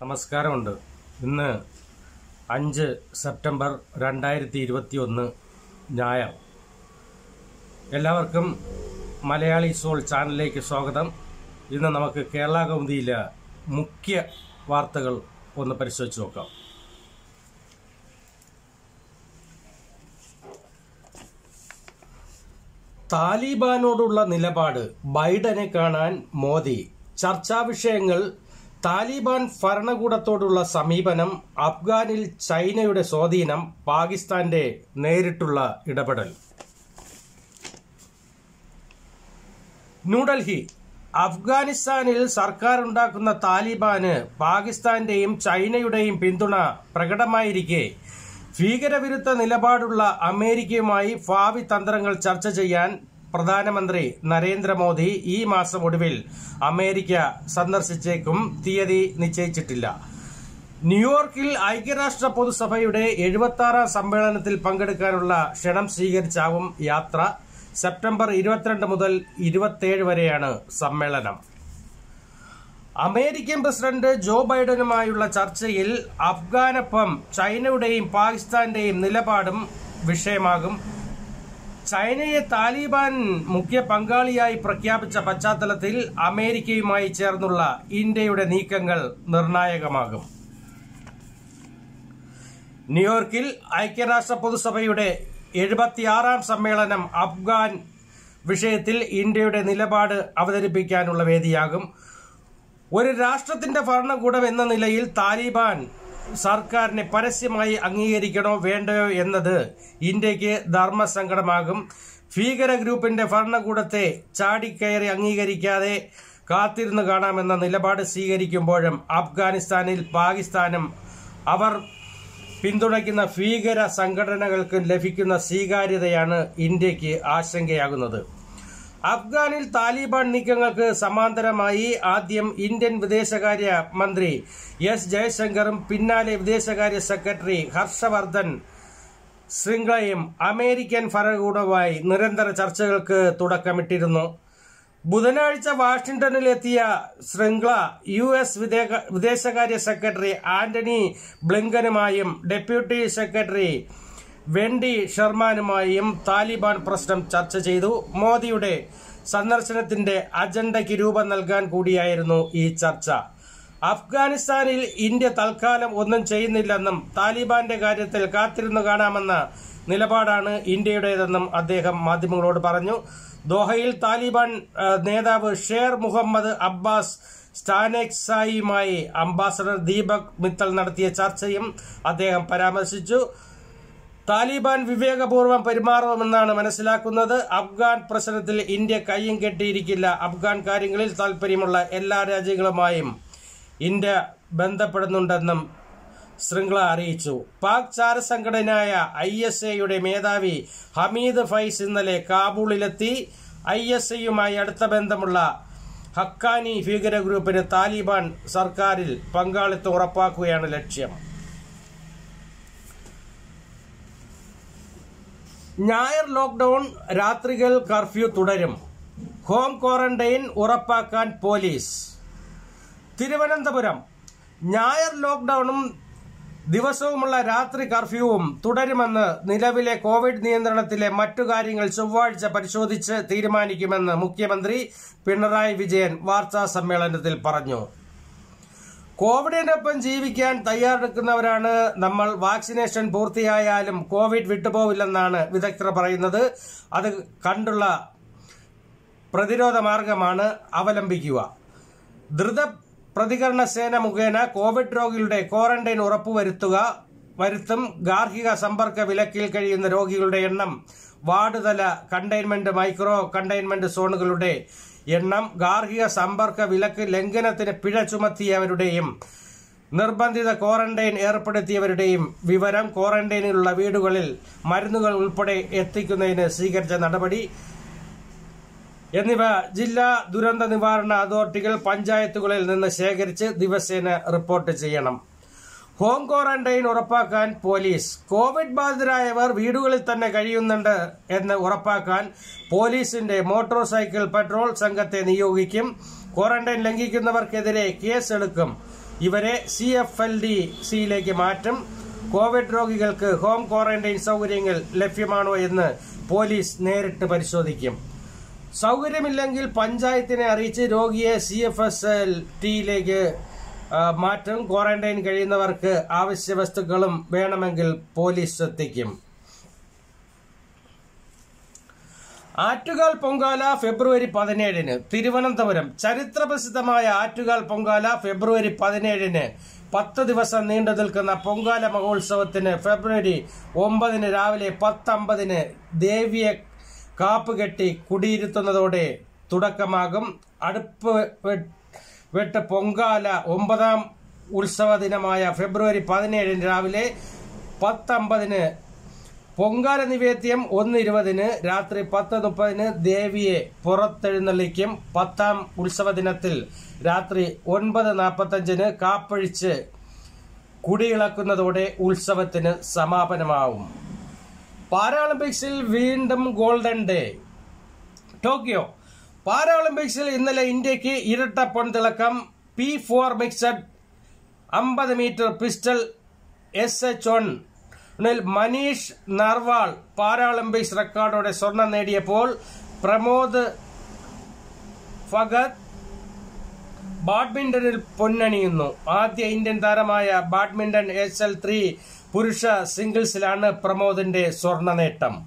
നമസ്കാരമുണ്ട് ഇന്ന് അഞ്ച് സെപ്റ്റംബർ രണ്ടായിരത്തി ഇരുപത്തി ഒന്ന് ഞായർ എല്ലാവർക്കും മലയാളി സോൾ ചാനലിലേക്ക് സ്വാഗതം ഇന്ന് നമുക്ക് കേരള കൗമുദിയിലെ മുഖ്യ വാർത്തകൾ ഒന്ന് പരിശോധിച്ച് നോക്കാം താലിബാനോടുള്ള നിലപാട് ബൈഡനെ കാണാൻ മോദി ചർച്ചാ വിഷയങ്ങൾ താലിബാൻ ഭരണകൂടത്തോടുള്ള സമീപനം അഫ്ഗാനിൽ ചൈനയുടെ സ്വാധീനം പാകിസ്ഥാന്റെ നേരിട്ടുള്ള ഇടപെടൽ ന്യൂഡൽഹി അഫ്ഗാനിസ്ഥാനിൽ സർക്കാർ ഉണ്ടാക്കുന്ന താലിബാന് പാകിസ്ഥാന്റെയും ചൈനയുടെയും പിന്തുണ പ്രകടമായിരിക്കെ ഭീകരവിരുദ്ധ നിലപാടുള്ള അമേരിക്കയുമായി ഭാവി തന്ത്രങ്ങൾ ചർച്ച ചെയ്യാൻ പ്രധാനമന്ത്രി നരേന്ദ്രമോദി ഈ മാസം ഒടുവിൽ അമേരിക്ക സന്ദർശിച്ചേക്കും തീയതി നിശ്ചയിച്ചിട്ടില്ല ന്യൂയോർക്കിൽ ഐക്യരാഷ്ട്ര പൊതുസഭയുടെ എഴുപത്തി ആറാം സമ്മേളനത്തിൽ പങ്കെടുക്കാനുള്ള ക്ഷണം സ്വീകരിച്ചാവും യാത്ര സെപ്റ്റംബർ ഇരുപത്തിരണ്ട് മുതൽ ഇരുപത്തിയേഴ് വരെയാണ് സമ്മേളനം അമേരിക്കൻ പ്രസിഡന്റ് ജോ ബൈഡനുമായുള്ള ചർച്ചയിൽ അഫ്ഗാനൊപ്പം ചൈനയുടെയും പാകിസ്ഥാന്റെയും നിലപാടും വിഷയമാകും ചൈനയെ താലിബാൻ മുഖ്യ പങ്കാളിയായി പ്രഖ്യാപിച്ച പശ്ചാത്തലത്തിൽ അമേരിക്കയുമായി ചേർന്നുള്ള ഇന്ത്യയുടെ നീക്കങ്ങൾ നിർണായകമാകും ന്യൂയോർക്കിൽ ഐക്യരാഷ്ട്ര പൊതുസഭയുടെ എഴുപത്തിയാറാം സമ്മേളനം അഫ്ഗാൻ വിഷയത്തിൽ ഇന്ത്യയുടെ നിലപാട് അവതരിപ്പിക്കാനുള്ള വേദിയാകും ഒരു രാഷ്ട്രത്തിന്റെ ഭരണകൂടം എന്ന നിലയിൽ താലിബാൻ സർക്കാരിനെ പരസ്യമായി അംഗീകരിക്കണോ വേണ്ടയോ എന്നത് ഇന്ത്യക്ക് ധർമ്മസങ്കടമാകും ഭീകര ഗ്രൂപ്പിന്റെ ഭരണകൂടത്തെ ചാടിക്കയറി അംഗീകരിക്കാതെ കാത്തിരുന്നു കാണാമെന്ന നിലപാട് സ്വീകരിക്കുമ്പോഴും അഫ്ഗാനിസ്ഥാനിൽ പാകിസ്ഥാനും അവർ പിന്തുണയ്ക്കുന്ന ഭീകര സംഘടനകൾക്ക് ലഭിക്കുന്ന സ്വീകാര്യതയാണ് ഇന്ത്യക്ക് ആശങ്കയാകുന്നത് അഫ്ഗാനിൽ താലിബാൻ നീക്കങ്ങൾക്ക് സമാന്തരമായി ആദ്യം ഇന്ത്യൻ വിദേശകാര്യ മന്ത്രി എസ് ജയശങ്കറും പിന്നാലെ വിദേശകാര്യ സെക്രട്ടറി ഹർഷവർദ്ധൻ ശൃംഖലയും അമേരിക്കൻ ഭരണകൂടവുമായി നിരന്തര ചർച്ചകൾക്ക് തുടക്കമിട്ടിരുന്നു ബുധനാഴ്ച വാഷിംഗ്ടണിലെത്തിയ ശൃംഖല യു എസ് വിദേശകാര്യ സെക്രട്ടറി ആന്റണി ബ്ലിങ്കനുമായും ഡെപ്യൂട്ടി സെക്രട്ടറി വെൻഡി ഷെർമാനുമായും താലിബാൻ പ്രശ്നം ചർച്ച ചെയ്തു മോദിയുടെ സന്ദർശനത്തിന്റെ അജണ്ടയ്ക്ക് രൂപം നൽകാൻ കൂടിയായിരുന്നു ഈ ചർച്ച അഫ്ഗാനിസ്ഥാനിൽ ഇന്ത്യ തൽക്കാലം ഒന്നും ചെയ്യുന്നില്ലെന്നും താലിബാന്റെ കാര്യത്തിൽ കാത്തിരുന്നു കാണാമെന്ന നിലപാടാണ് ഇന്ത്യയുടേതെന്നും അദ്ദേഹം മാധ്യമങ്ങളോട് പറഞ്ഞു ദോഹയിൽ താലിബാൻ നേതാവ് ഷേർ മുഹമ്മദ് അബ്ബാസ് സ്റ്റാനെക്സായുമായി അംബാസഡർ ദീപക് മിത്തൽ നടത്തിയ ചർച്ചയും അദ്ദേഹം പരാമർശിച്ചു താലിബാൻ വിവേകപൂർവ്വം പെരുമാറുമെന്നാണ് മനസ്സിലാക്കുന്നത് അഫ്ഗാൻ പ്രശ്നത്തിൽ ഇന്ത്യ കയ്യും കെട്ടിയിരിക്കില്ല അഫ്ഗാൻ കാര്യങ്ങളിൽ താൽപര്യമുള്ള എല്ലാ രാജ്യങ്ങളുമായും ഇന്ത്യ ബന്ധപ്പെടുന്നുണ്ടെന്നും ശൃംഖല അറിയിച്ചു പാക് ചാരസംഘടനയായ ഐ എസ് എയുടെ മേധാവി ഹമീദ് ഫൈസ് ഇന്നലെ കാബൂളിലെത്തി ഐ എസ് എയുമായി അടുത്ത ബന്ധമുള്ള ഹക്കാനി ഭീകര ഗ്രൂപ്പിന് താലിബാൻ സർക്കാരിൽ പങ്കാളിത്തം ഉറപ്പാക്കുകയാണ് ലക്ഷ്യം ഞായർ ലോക്ഡൌൺ രാത്രികൾ കർഫ്യൂ തുടരും ഹോം ക്വാറന്റൈൻ ഉറപ്പാക്കാൻ പോലീസ് തിരുവനന്തപുരം ഞായർ ലോക്ഡൌണും ദിവസവുമുള്ള രാത്രി കർഫ്യൂവും തുടരുമെന്ന് നിലവിലെ കോവിഡ് നിയന്ത്രണത്തിലെ മറ്റു കാര്യങ്ങൾ ചൊവ്വാഴ്ച പരിശോധിച്ച് തീരുമാനിക്കുമെന്ന് മുഖ്യമന്ത്രി പിണറായി വിജയൻ വാർത്താ സമ്മേളനത്തിൽ പറഞ്ഞു കോവിഡിനൊപ്പം ജീവിക്കാൻ തയ്യാറെടുക്കുന്നവരാണ് നമ്മൾ വാക്സിനേഷൻ പൂർത്തിയായാലും കോവിഡ് വിട്ടുപോവില്ലെന്നാണ് വിദഗ്ധർ പറയുന്നത് അത് കണ്ടുള്ള പ്രതിരോധ മാർഗമാണ് അവലംബിക്കുക ദ്രുത പ്രതികരണ സേന മുഖേന കോവിഡ് രോഗികളുടെ ക്വാറന്റൈൻ ഉറപ്പുവരുത്തുക വരുത്തും ഗാർഹിക സമ്പർക്ക വിലക്കിൽ കഴിയുന്ന രോഗികളുടെ എണ്ണം വാർഡ് തല കണ്ടെയ്ൻമെന്റ് മൈക്രോ കണ്ടെയ്ൻമെന്റ് സോണുകളുടെ എണ്ണം ഗാർഹിക സമ്പർക്ക വിലക്ക് ലംഘനത്തിന് പിഴ ചുമത്തിയവരുടെയും നിർബന്ധിത ക്വാറന്റൈൻ ഏർപ്പെടുത്തിയവരുടെയും വിവരം ക്വാറന്റൈനിലുള്ള വീടുകളിൽ മരുന്നുകൾ ഉൾപ്പെടെ എത്തിക്കുന്നതിന് സ്വീകരിച്ച നടപടി എന്നിവ ജില്ലാ ദുരന്ത നിവാരണ അതോറിറ്റികൾ പഞ്ചായത്തുകളിൽ നിന്ന് ശേഖരിച്ച് ദിവസേന റിപ്പോർട്ട് ചെയ്യണം ഹോം ക്വാറന്റൈൻ ഉറപ്പാക്കാൻ പോലീസ് കോവിഡ് ബാധിതരായവർ വീടുകളിൽ തന്നെ കഴിയുന്നുണ്ട് എന്ന് ഉറപ്പാക്കാൻ പോലീസിന്റെ മോട്ടോർ സൈക്കിൾ പെട്രോൾ സംഘത്തെ നിയോഗിക്കും ക്വാറന്റൈൻ ലംഘിക്കുന്നവർക്കെതിരെ കേസെടുക്കും ഇവരെ സി എഫ് എൽ ഡി സിയിലേക്ക് മാറ്റും കോവിഡ് രോഗികൾക്ക് ഹോം ക്വാറന്റൈൻ സൗകര്യങ്ങൾ ലഭ്യമാണോ എന്ന് പോലീസ് നേരിട്ട് പരിശോധിക്കും സൗകര്യമില്ലെങ്കിൽ പഞ്ചായത്തിനെ അറിയിച്ച് രോഗിയെ സി എഫ് എസ് എൽ ടിയിലേക്ക് മാറ്റും ക്വാറന്റൈൻ കഴിയുന്നവർക്ക് ആവശ്യ വസ്തുക്കളും വേണമെങ്കിൽ പോലീസ് എത്തിക്കും ആറ്റുകാൽ പൊങ്കാല ഫെബ്രുവരി പതിനേഴിന് തിരുവനന്തപുരം ചരിത്രപ്രസിദ്ധമായ ആറ്റുകാൽ പൊങ്കാല ഫെബ്രുവരി പതിനേഴിന് പത്ത് ദിവസം നീണ്ടു നിൽക്കുന്ന പൊങ്കാല മഹോത്സവത്തിന് ഫെബ്രുവരി ഒമ്പതിന് രാവിലെ പത്തമ്പതിന് ദേവിയെ കാപ്പുകെട്ടി കുടിയിരുത്തുന്നതോടെ തുടക്കമാകും അടുപ്പ് വെ- വെട്ട് പൊങ്കാല ഒമ്പതാം ഉത്സവ ദിനമായ ഫെബ്രുവരി പതിനേഴിന് രാവിലെ പത്തമ്പതിന് പൊങ്കാല നിവേദ്യം ഒന്ന് ഇരുപതിന് രാത്രി പത്ത് മുപ്പതിന് ദേവിയെ പുറത്തെഴുന്നള്ളിക്കും പത്താം ഉത്സവ ദിനത്തിൽ രാത്രി ഒൻപത് നാൽപ്പത്തഞ്ചിന് കാപ്പഴിച്ച് കുടിയിളക്കുന്നതോടെ ഉത്സവത്തിന് സമാപനമാവും പാരാളിമ്പിക്സിൽ വീണ്ടും ഗോൾഡൻ ഡേ ടോക്കിയോ പാരാളിമ്പിക്സിൽ ഇന്നലെ ഇന്ത്യക്ക് ഇരട്ട പൊൻതിളക്കം പി ഫോർ മിക്സഡ് അമ്പത് metre pistol S H one Manish Narwal Paralympics റെക്കോർഡോടെ സ്വർണം നേടിയപ്പോൾ പ്രമോദ് ഫഗത് ബാഡ്മിന്റണിൽ പൊന്നണിയുന്നു ആദ്യ ഇന്ത്യൻ താരമായ ബാഡ്മിന്റൺ എസ് എൽ ത്രീ പുരുഷ സിംഗിൾസിലാണ് പ്രമോദിന്റെ സ്വർണ്ണ നേട്ടം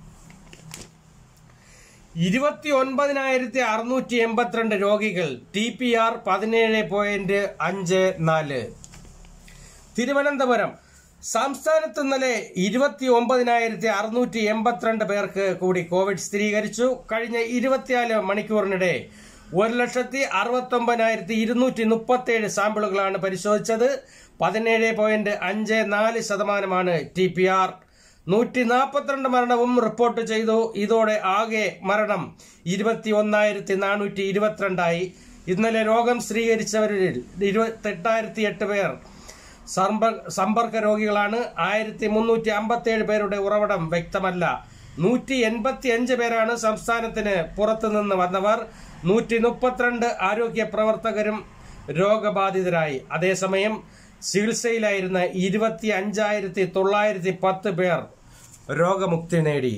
ഇരുപത്തി ഒൻപതിനായിരത്തി അറുന്നൂറ്റി എൺപത്തിരണ്ട് രോഗികൾ ടി പി ആർ പതിനേഴ് പോയിന്റ് അഞ്ച് നാല് തിരുവനന്തപുരം സംസ്ഥാനത്ത് ഇന്നലെ ഇരുപത്തി ഒമ്പതിനായിരത്തി അറുന്നൂറ്റി എൺപത്തിരണ്ട് പേർക്ക് കൂടി കോവിഡ് സ്ഥിരീകരിച്ചു കഴിഞ്ഞ ഇരുപത്തിനാല് മണിക്കൂറിനിടെ ഒരു ലക്ഷത്തി അറുപത്തി ഒമ്പതിനായിരത്തി ഇരുന്നൂറ്റി മുപ്പത്തി ഏഴ് സാമ്പിളുകളാണ് പരിശോധിച്ചത് പതിനേഴ് പോയിന്റ് അഞ്ച് നാല് ശതമാനമാണ് ടി പി ആർ നൂറ്റി നാൽപ്പത്തിരണ്ട് മരണവും റിപ്പോർട്ട് ചെയ്തു ഇതോടെ ആകെ മരണം ഇരുപത്തി ഒന്നായിരത്തി നാനൂറ്റി ഇരുപത്തിരണ്ടായി ഇന്നലെ രോഗം സ്ഥിരീകരിച്ചവരിൽ ഇരുപത്തെട്ടായിരത്തി എട്ട് പേർ സമ്പ- സമ്പർക്ക രോഗികളാണ് ആയിരത്തി മുന്നൂറ്റി അമ്പത്തി ഏഴ് പേരുടെ ഉറവിടം വ്യക്തമല്ല നൂറ്റി എൺപത്തി അഞ്ച് പേരാണ് സംസ്ഥാനത്തിന് പുറത്തുനിന്ന് വന്നവർ നൂറ്റി മുപ്പത്തിരണ്ട് ആരോഗ്യ പ്രവർത്തകരും രോഗബാധിതരായി അതേസമയം ചികിത്സയിലായിരുന്ന ഇരുപത്തി അഞ്ചായിരത്തി തൊള്ളായിരത്തി പത്ത് പേർ രോഗമുക്തി നേടി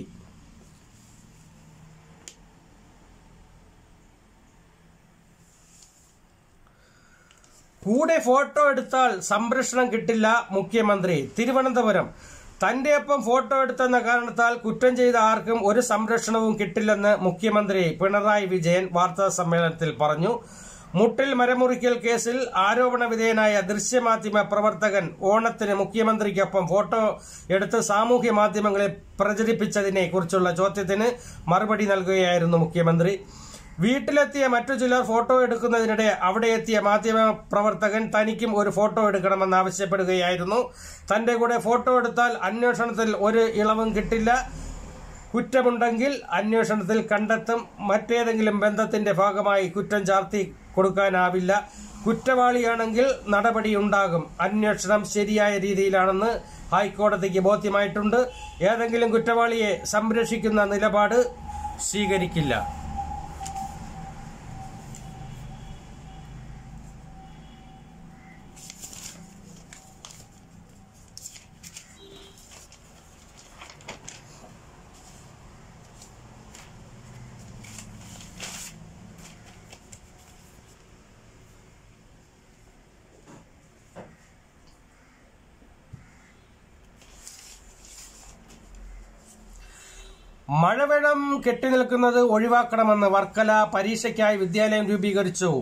കൂടെ ഫോട്ടോ എടുത്താൽ സംരക്ഷണം കിട്ടില്ല മുഖ്യമന്ത്രി തിരുവനന്തപുരം തന്റെ ഒപ്പം ഫോട്ടോ എടുത്തെന്ന കാരണത്താൽ കുറ്റം ചെയ്ത ആർക്കും ഒരു സംരക്ഷണവും കിട്ടില്ലെന്ന് മുഖ്യമന്ത്രി പിണറായി വിജയൻ വാർത്താ സമ്മേളനത്തിൽ പറഞ്ഞു മുട്ടിൽ മരമുറിക്കൽ കേസിൽ ആരോപണ വിധേയനായ ദൃശ്യമാധ്യമ പ്രവർത്തകൻ ഓണത്തിന് മുഖ്യമന്ത്രിക്കൊപ്പം ഫോട്ടോ എടുത്ത് സാമൂഹ്യ മാധ്യമങ്ങളിൽ പ്രചരിപ്പിച്ചതിനെ കുറിച്ചുള്ള ചോദ്യത്തിന് മറുപടി നൽകുകയായിരുന്നു മുഖ്യമന്ത്രി വീട്ടിലെത്തിയ മറ്റു ചിലർ ഫോട്ടോ എടുക്കുന്നതിനിടെ അവിടെ എത്തിയ മാധ്യമ പ്രവർത്തകൻ തനിക്കും ഒരു ഫോട്ടോ എടുക്കണമെന്ന് ആവശ്യപ്പെടുകയായിരുന്നു തന്റെ കൂടെ ഫോട്ടോ എടുത്താൽ അന്വേഷണത്തിൽ ഒരു ഇളവും കിട്ടില്ല കുറ്റമുണ്ടെങ്കിൽ അന്വേഷണത്തിൽ കണ്ടെത്തും മറ്റേതെങ്കിലും ബന്ധത്തിന്റെ ഭാഗമായി കുറ്റം ചാർത്തി കൊടുക്കാനാവില്ല കുറ്റവാളിയാണെങ്കിൽ നടപടിയുണ്ടാകും അന്വേഷണം ശരിയായ രീതിയിലാണെന്ന് ഹൈക്കോടതിക്ക് ബോധ്യമായിട്ടുണ്ട് ഏതെങ്കിലും കുറ്റവാളിയെ സംരക്ഷിക്കുന്ന നിലപാട് സ്വീകരിക്കില്ല മഴവെള്ളം കെട്ടിനിൽക്കുന്നത് ഒഴിവാക്കണമെന്ന് വർക്കല പരീക്ഷയ്ക്കായി വിദ്യാലയം രൂപീകരിച്ചു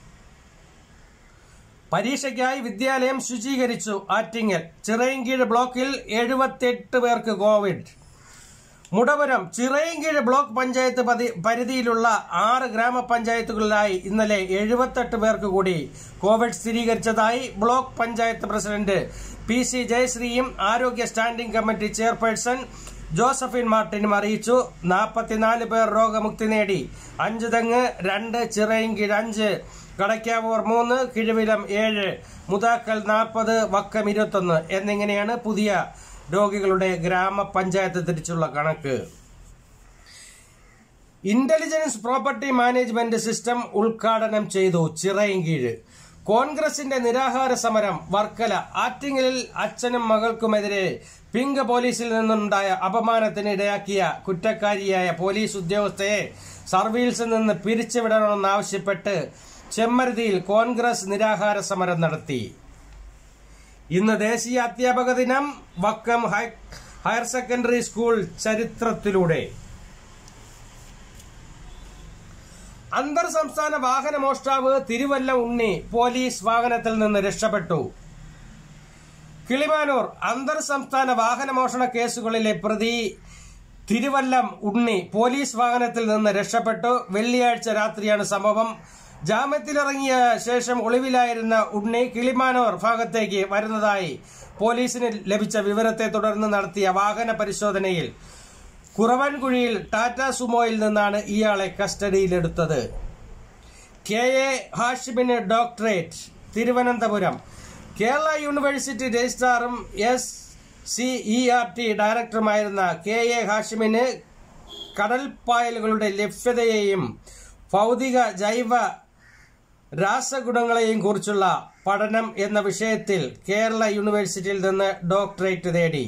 പരീക്ഷയ്ക്കായി വിദ്യാലയം ശുചീകരിച്ചു ആറ്റിങ്ങൽ ചിറയൻകീഴ് ബ്ലോക്കിൽ എഴുപത്തിയെട്ട് പേർക്ക് കോവിഡ് മുടവരം ചിറയൻകീഴ് ബ്ലോക്ക് പഞ്ചായത്ത് പതി- പരിധിയിലുള്ള ആറ് ഗ്രാമപഞ്ചായത്തുകളിലായി ഇന്നലെ എഴുപത്തെട്ട് പേർക്ക് കൂടി കോവിഡ് സ്ഥിരീകരിച്ചതായി block panchayat president P C ജയശ്രീയും ആരോഗ്യ സ്റ്റാൻഡിംഗ് കമ്മിറ്റി ചെയർപേഴ്സൺ ജോസഫിൻ മാർട്ടിനും അറിയിച്ചു നാൽപ്പത്തിനാല് പേർ രോഗമുക്തി നേടി അഞ്ച് തെങ്ങ് രണ്ട് ചിറയൻകീഴ് അഞ്ച് കടയ്ക്കാവൂർ മൂന്ന് കിഴുവിലം ഏഴ് മുതാക്കൽ നാൽപ്പത് വക്കം ഇരുപത്തൊന്ന് എന്നിങ്ങനെയാണ് പുതിയ രോഗികളുടെ ഗ്രാമപഞ്ചായത്ത് തിരിച്ചുള്ള കണക്ക് ഇന്റലിജൻസ് പ്രോപ്പർട്ടി മാനേജ്മെന്റ് സിസ്റ്റം ഉദ്ഘാടനം ചെയ്തു ചിറയൻകീഴ് കോൺഗ്രസിന്റെ നിരാഹാര സമരം വർക്കല ആറ്റിങ്ങലിൽ അച്ഛനും മകൾക്കുമെതിരെ പിങ്ക് പോലീസിൽ നിന്നുണ്ടായ അപമാനത്തിന് ഇടയാക്കിയ കുറ്റക്കാരിയായ പോലീസ് ഉദ്യോഗസ്ഥയെ സർവീസിൽ നിന്ന് പിരിച്ചുവിടണമെന്നാവശ്യപ്പെട്ട് ചെമ്മരുതിയിൽ കോൺഗ്രസ് നിരാഹാര സമരം നടത്തി ഇന്ന് ദേശീയ അധ്യാപക ദിനം Vakkom high- higher secondary school ചരിത്രത്തിലൂടെ അന്തർ സംസ്ഥാന വാഹന മോഷ്ടാവ് തിരുവല്ല ഉണ്ണി പോലീസ് വാഹനത്തിൽ നിന്ന് രക്ഷപ്പെട്ടു കിളിമാനൂർ അന്തർ സംസ്ഥാന വാഹന മോഷണ കേസുകളിലെ പ്രതി തിരുവല്ലം ഉണ്ണി പോലീസ് വാഹനത്തിൽ നിന്ന് രക്ഷപ്പെട്ടു വെള്ളിയാഴ്ച രാത്രിയാണ് സംഭവം ജാമ്യത്തിലിറങ്ങിയ ശേഷം ഒളിവിലായിരുന്ന ഉണ്ണി കിളിമാനൂർ ഭാഗത്തേക്ക് വരുന്നതായി പോലീസിന് ലഭിച്ച വിവരത്തെ തുടർന്ന് നടത്തിയ വാഹന പരിശോധനയിൽ കുറവൻകുഴിയിൽ ടാറ്റ സുമോയിൽ നിന്നാണ് ഇയാളെ കസ്റ്റഡിയിലെടുത്തത് കെ എ ഹാഷിമിന് ഡോക്ടറേറ്റ് തിരുവനന്തപുരം കേരള യൂണിവേഴ്സിറ്റി രജിസ്ട്രാറും S C E R T ഡയറക്ടറുമായിരുന്ന കെ എ ഹാഷിമിന് കടൽപ്പായലുകളുടെ ലഭ്യതയെയും ഭൗതിക ജൈവ രാസഗുണങ്ങളെയും കുറിച്ചുള്ള പഠനം എന്ന വിഷയത്തിൽ കേരള യൂണിവേഴ്സിറ്റിയിൽ നിന്ന് ഡോക്ടറേറ്റ് നേടി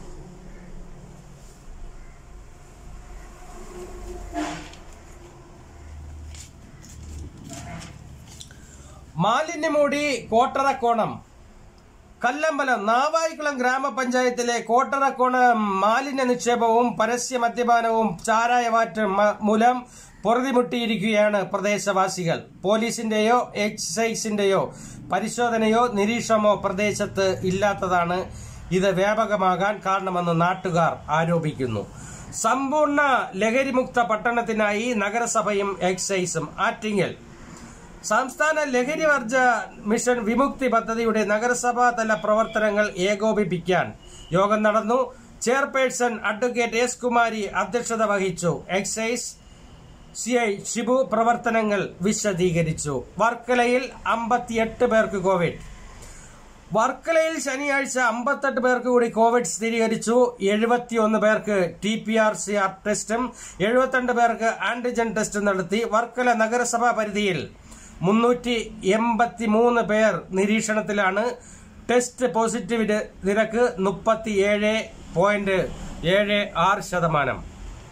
മാലിന്യമൂടി കോട്ടറക്കോണം കല്ലമ്പലം നാവായിക്കുളം ഗ്രാമപഞ്ചായത്തിലെ കോട്ടറക്കോണം മാലിന്യ നിക്ഷേപവും പരസ്യ മദ്യപാനവും ചാരായവാറ്റും മ- മൂലം പൊറുതിമുട്ടിയിരിക്കുകയാണ് പ്രദേശവാസികൾ പോലീസിന്റെയോ എക്സൈസിന്റെയോ പരിശോധനയോ നിരീക്ഷണമോ പ്രദേശത്ത് ഇല്ലാത്തതാണ് ഇത് വ്യാപകമാകാൻ കാരണമെന്ന് നാട്ടുകാർ ആരോപിക്കുന്നു സമ്പൂർണ്ണ ലഹരിമുക്ത പട്ടണത്തിനായി നഗരസഭയും എക്സൈസും ആറ്റിങ്ങൽ സംസ്ഥാന ലഹരി വർജ മിഷൻ വിമുക്തി പദ്ധതിയുടെ നഗരസഭാ തല പ്രവർത്തനങ്ങൾ ഏകോപിപ്പിക്കാൻ യോഗം നടന്നു ചെയർപേഴ്സൺ അഡ്വക്കേറ്റ് എസ് കുമാരി അധ്യക്ഷത വഹിച്ചു എക്സൈസ് സി ഐ ഷിബു പ്രവർത്തനങ്ങൾ വിശദീകരിച്ചു വർക്കലയിൽ അമ്പത്തിയെട്ട് പേർക്ക് കോവിഡ് വർക്കലയിൽ ശനിയാഴ്ച അമ്പത്തെട്ട് പേർക്ക് കൂടി കോവിഡ് സ്ഥിരീകരിച്ചു എഴുപത്തിയൊന്ന് പേർക്ക് T P R C R ടെസ്റ്റും എഴുപത്തിരണ്ട് പേർക്ക് ആന്റിജൻ ടെസ്റ്റും നടത്തി വർക്കല നഗരസഭാ പരിധിയിൽ മുന്നൂറ്റി എൺപത്തി മൂന്ന് പേർ നിരീക്ഷണത്തിലാണ് ടെസ്റ്റ് പോസിറ്റിവിറ്റി നിരക്ക് മുപ്പത്തിയേഴ് പോയിന്റ് ഏഴ് ആറ് ശതമാനം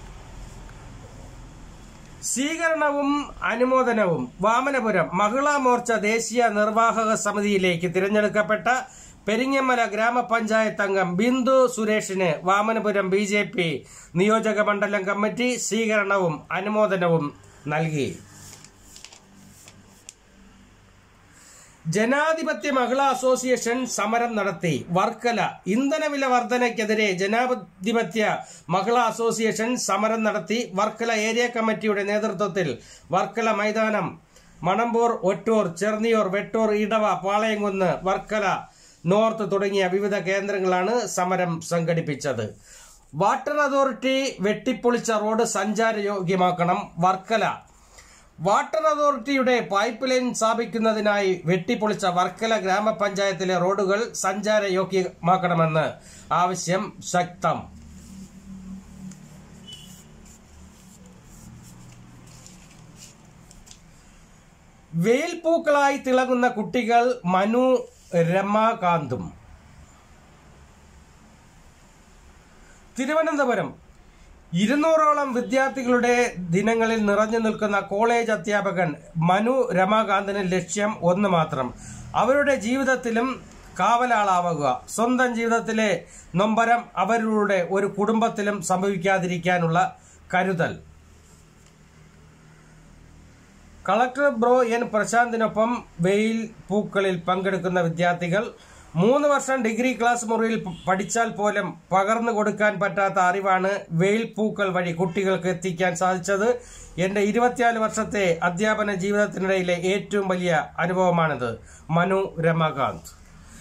സ്വീകരണവും അനുമോദനവും വാമനപുരം മഹിളാ മോർച്ച ദേശീയ നിർവാഹക സമിതിയിലേക്ക് തിരഞ്ഞെടുക്കപ്പെട്ട പെരിങ്ങമല ഗ്രാമപഞ്ചായത്ത് അംഗം ബിന്ദു സുരേഷിന് വാമനപുരം ബി ജെ പി നിയോജക മണ്ഡലം കമ്മിറ്റി സ്വീകരണവും അനുമോദനവും നൽകി ജനാധിപത്യ മഹിളാ അസോസിയേഷൻ സമരം നടത്തി വർക്കല ഇന്ധനവില വർധനയ്ക്കെതിരെ ജനാധിപത്യ മഹിളാ അസോസിയേഷൻ സമരം നടത്തി വർക്കല ഏരിയ കമ്മിറ്റിയുടെ നേതൃത്വത്തിൽ വർക്കല മൈതാനം മണമ്പൂർ ഒറ്റൂർ ചെർന്നിയൂർ വെട്ടൂർ ഇടവ പാളയംകുന്ന് വർക്കല നോർത്ത് തുടങ്ങിയ വിവിധ കേന്ദ്രങ്ങളാണ് സമരം സംഘടിപ്പിച്ചത് വാട്ടർ അതോറിറ്റി വെട്ടിപ്പൊളിച്ച റോഡ് സഞ്ചാരയോഗ്യമാക്കണം വർക്കല വാട്ടർ അതോറിറ്റിയുടെ പൈപ്പ് ലൈൻ സ്ഥാപിക്കുന്നതിനായി വെട്ടിപ്പൊളിച്ച വർക്കല ഗ്രാമപഞ്ചായത്തിലെ റോഡുകൾ സഞ്ചാരയോഗ്യമാക്കണമെന്ന് ആവശ്യം ശക്തം വെയിൽപൂക്കളായി തിളങ്ങുന്ന കുട്ടികൾ മനു രമാകാന്തും തിരുവനന്തപുരം ഇരുന്നൂറോളം വിദ്യാർത്ഥികളുടെ ദിനങ്ങളിൽ നിറഞ്ഞു നിൽക്കുന്ന കോളേജ് അധ്യാപകൻ മനു രമാകാന്തന് ലക്ഷ്യം ഒന്ന് മാത്രം അവരുടെ ജീവിതത്തിലും കാവലാളാവുക സ്വന്തം ജീവിതത്തിലെ നൊമ്പരം അവരുടെ ഒരു കുടുംബത്തിലും സംഭവിക്കാതിരിക്കാനുള്ള കരുതൽ കളക്ടർ ബ്രോ എൻ പ്രശാന്തിനൊപ്പം വെയിൽ പൂക്കളിൽ പങ്കെടുക്കുന്ന വിദ്യാർത്ഥികൾ മൂന്ന് വർഷം ഡിഗ്രി ക്ലാസ് മുറിയിൽ പ- പഠിച്ചാൽ പോലും പകർന്നു കൊടുക്കാൻ പറ്റാത്ത അറിവാണ് വെയിൽ പൂക്കൾ വഴി കുട്ടികൾക്ക് എത്തിക്കാൻ സാധിച്ചത് എന്റെ ഇരുപത്തിനാല് വർഷത്തെ അധ്യാപന ജീവിതത്തിനിടയിലെ ഏറ്റവും വലിയ അനുഭവമാണിത് മനു രമാകാന്ത്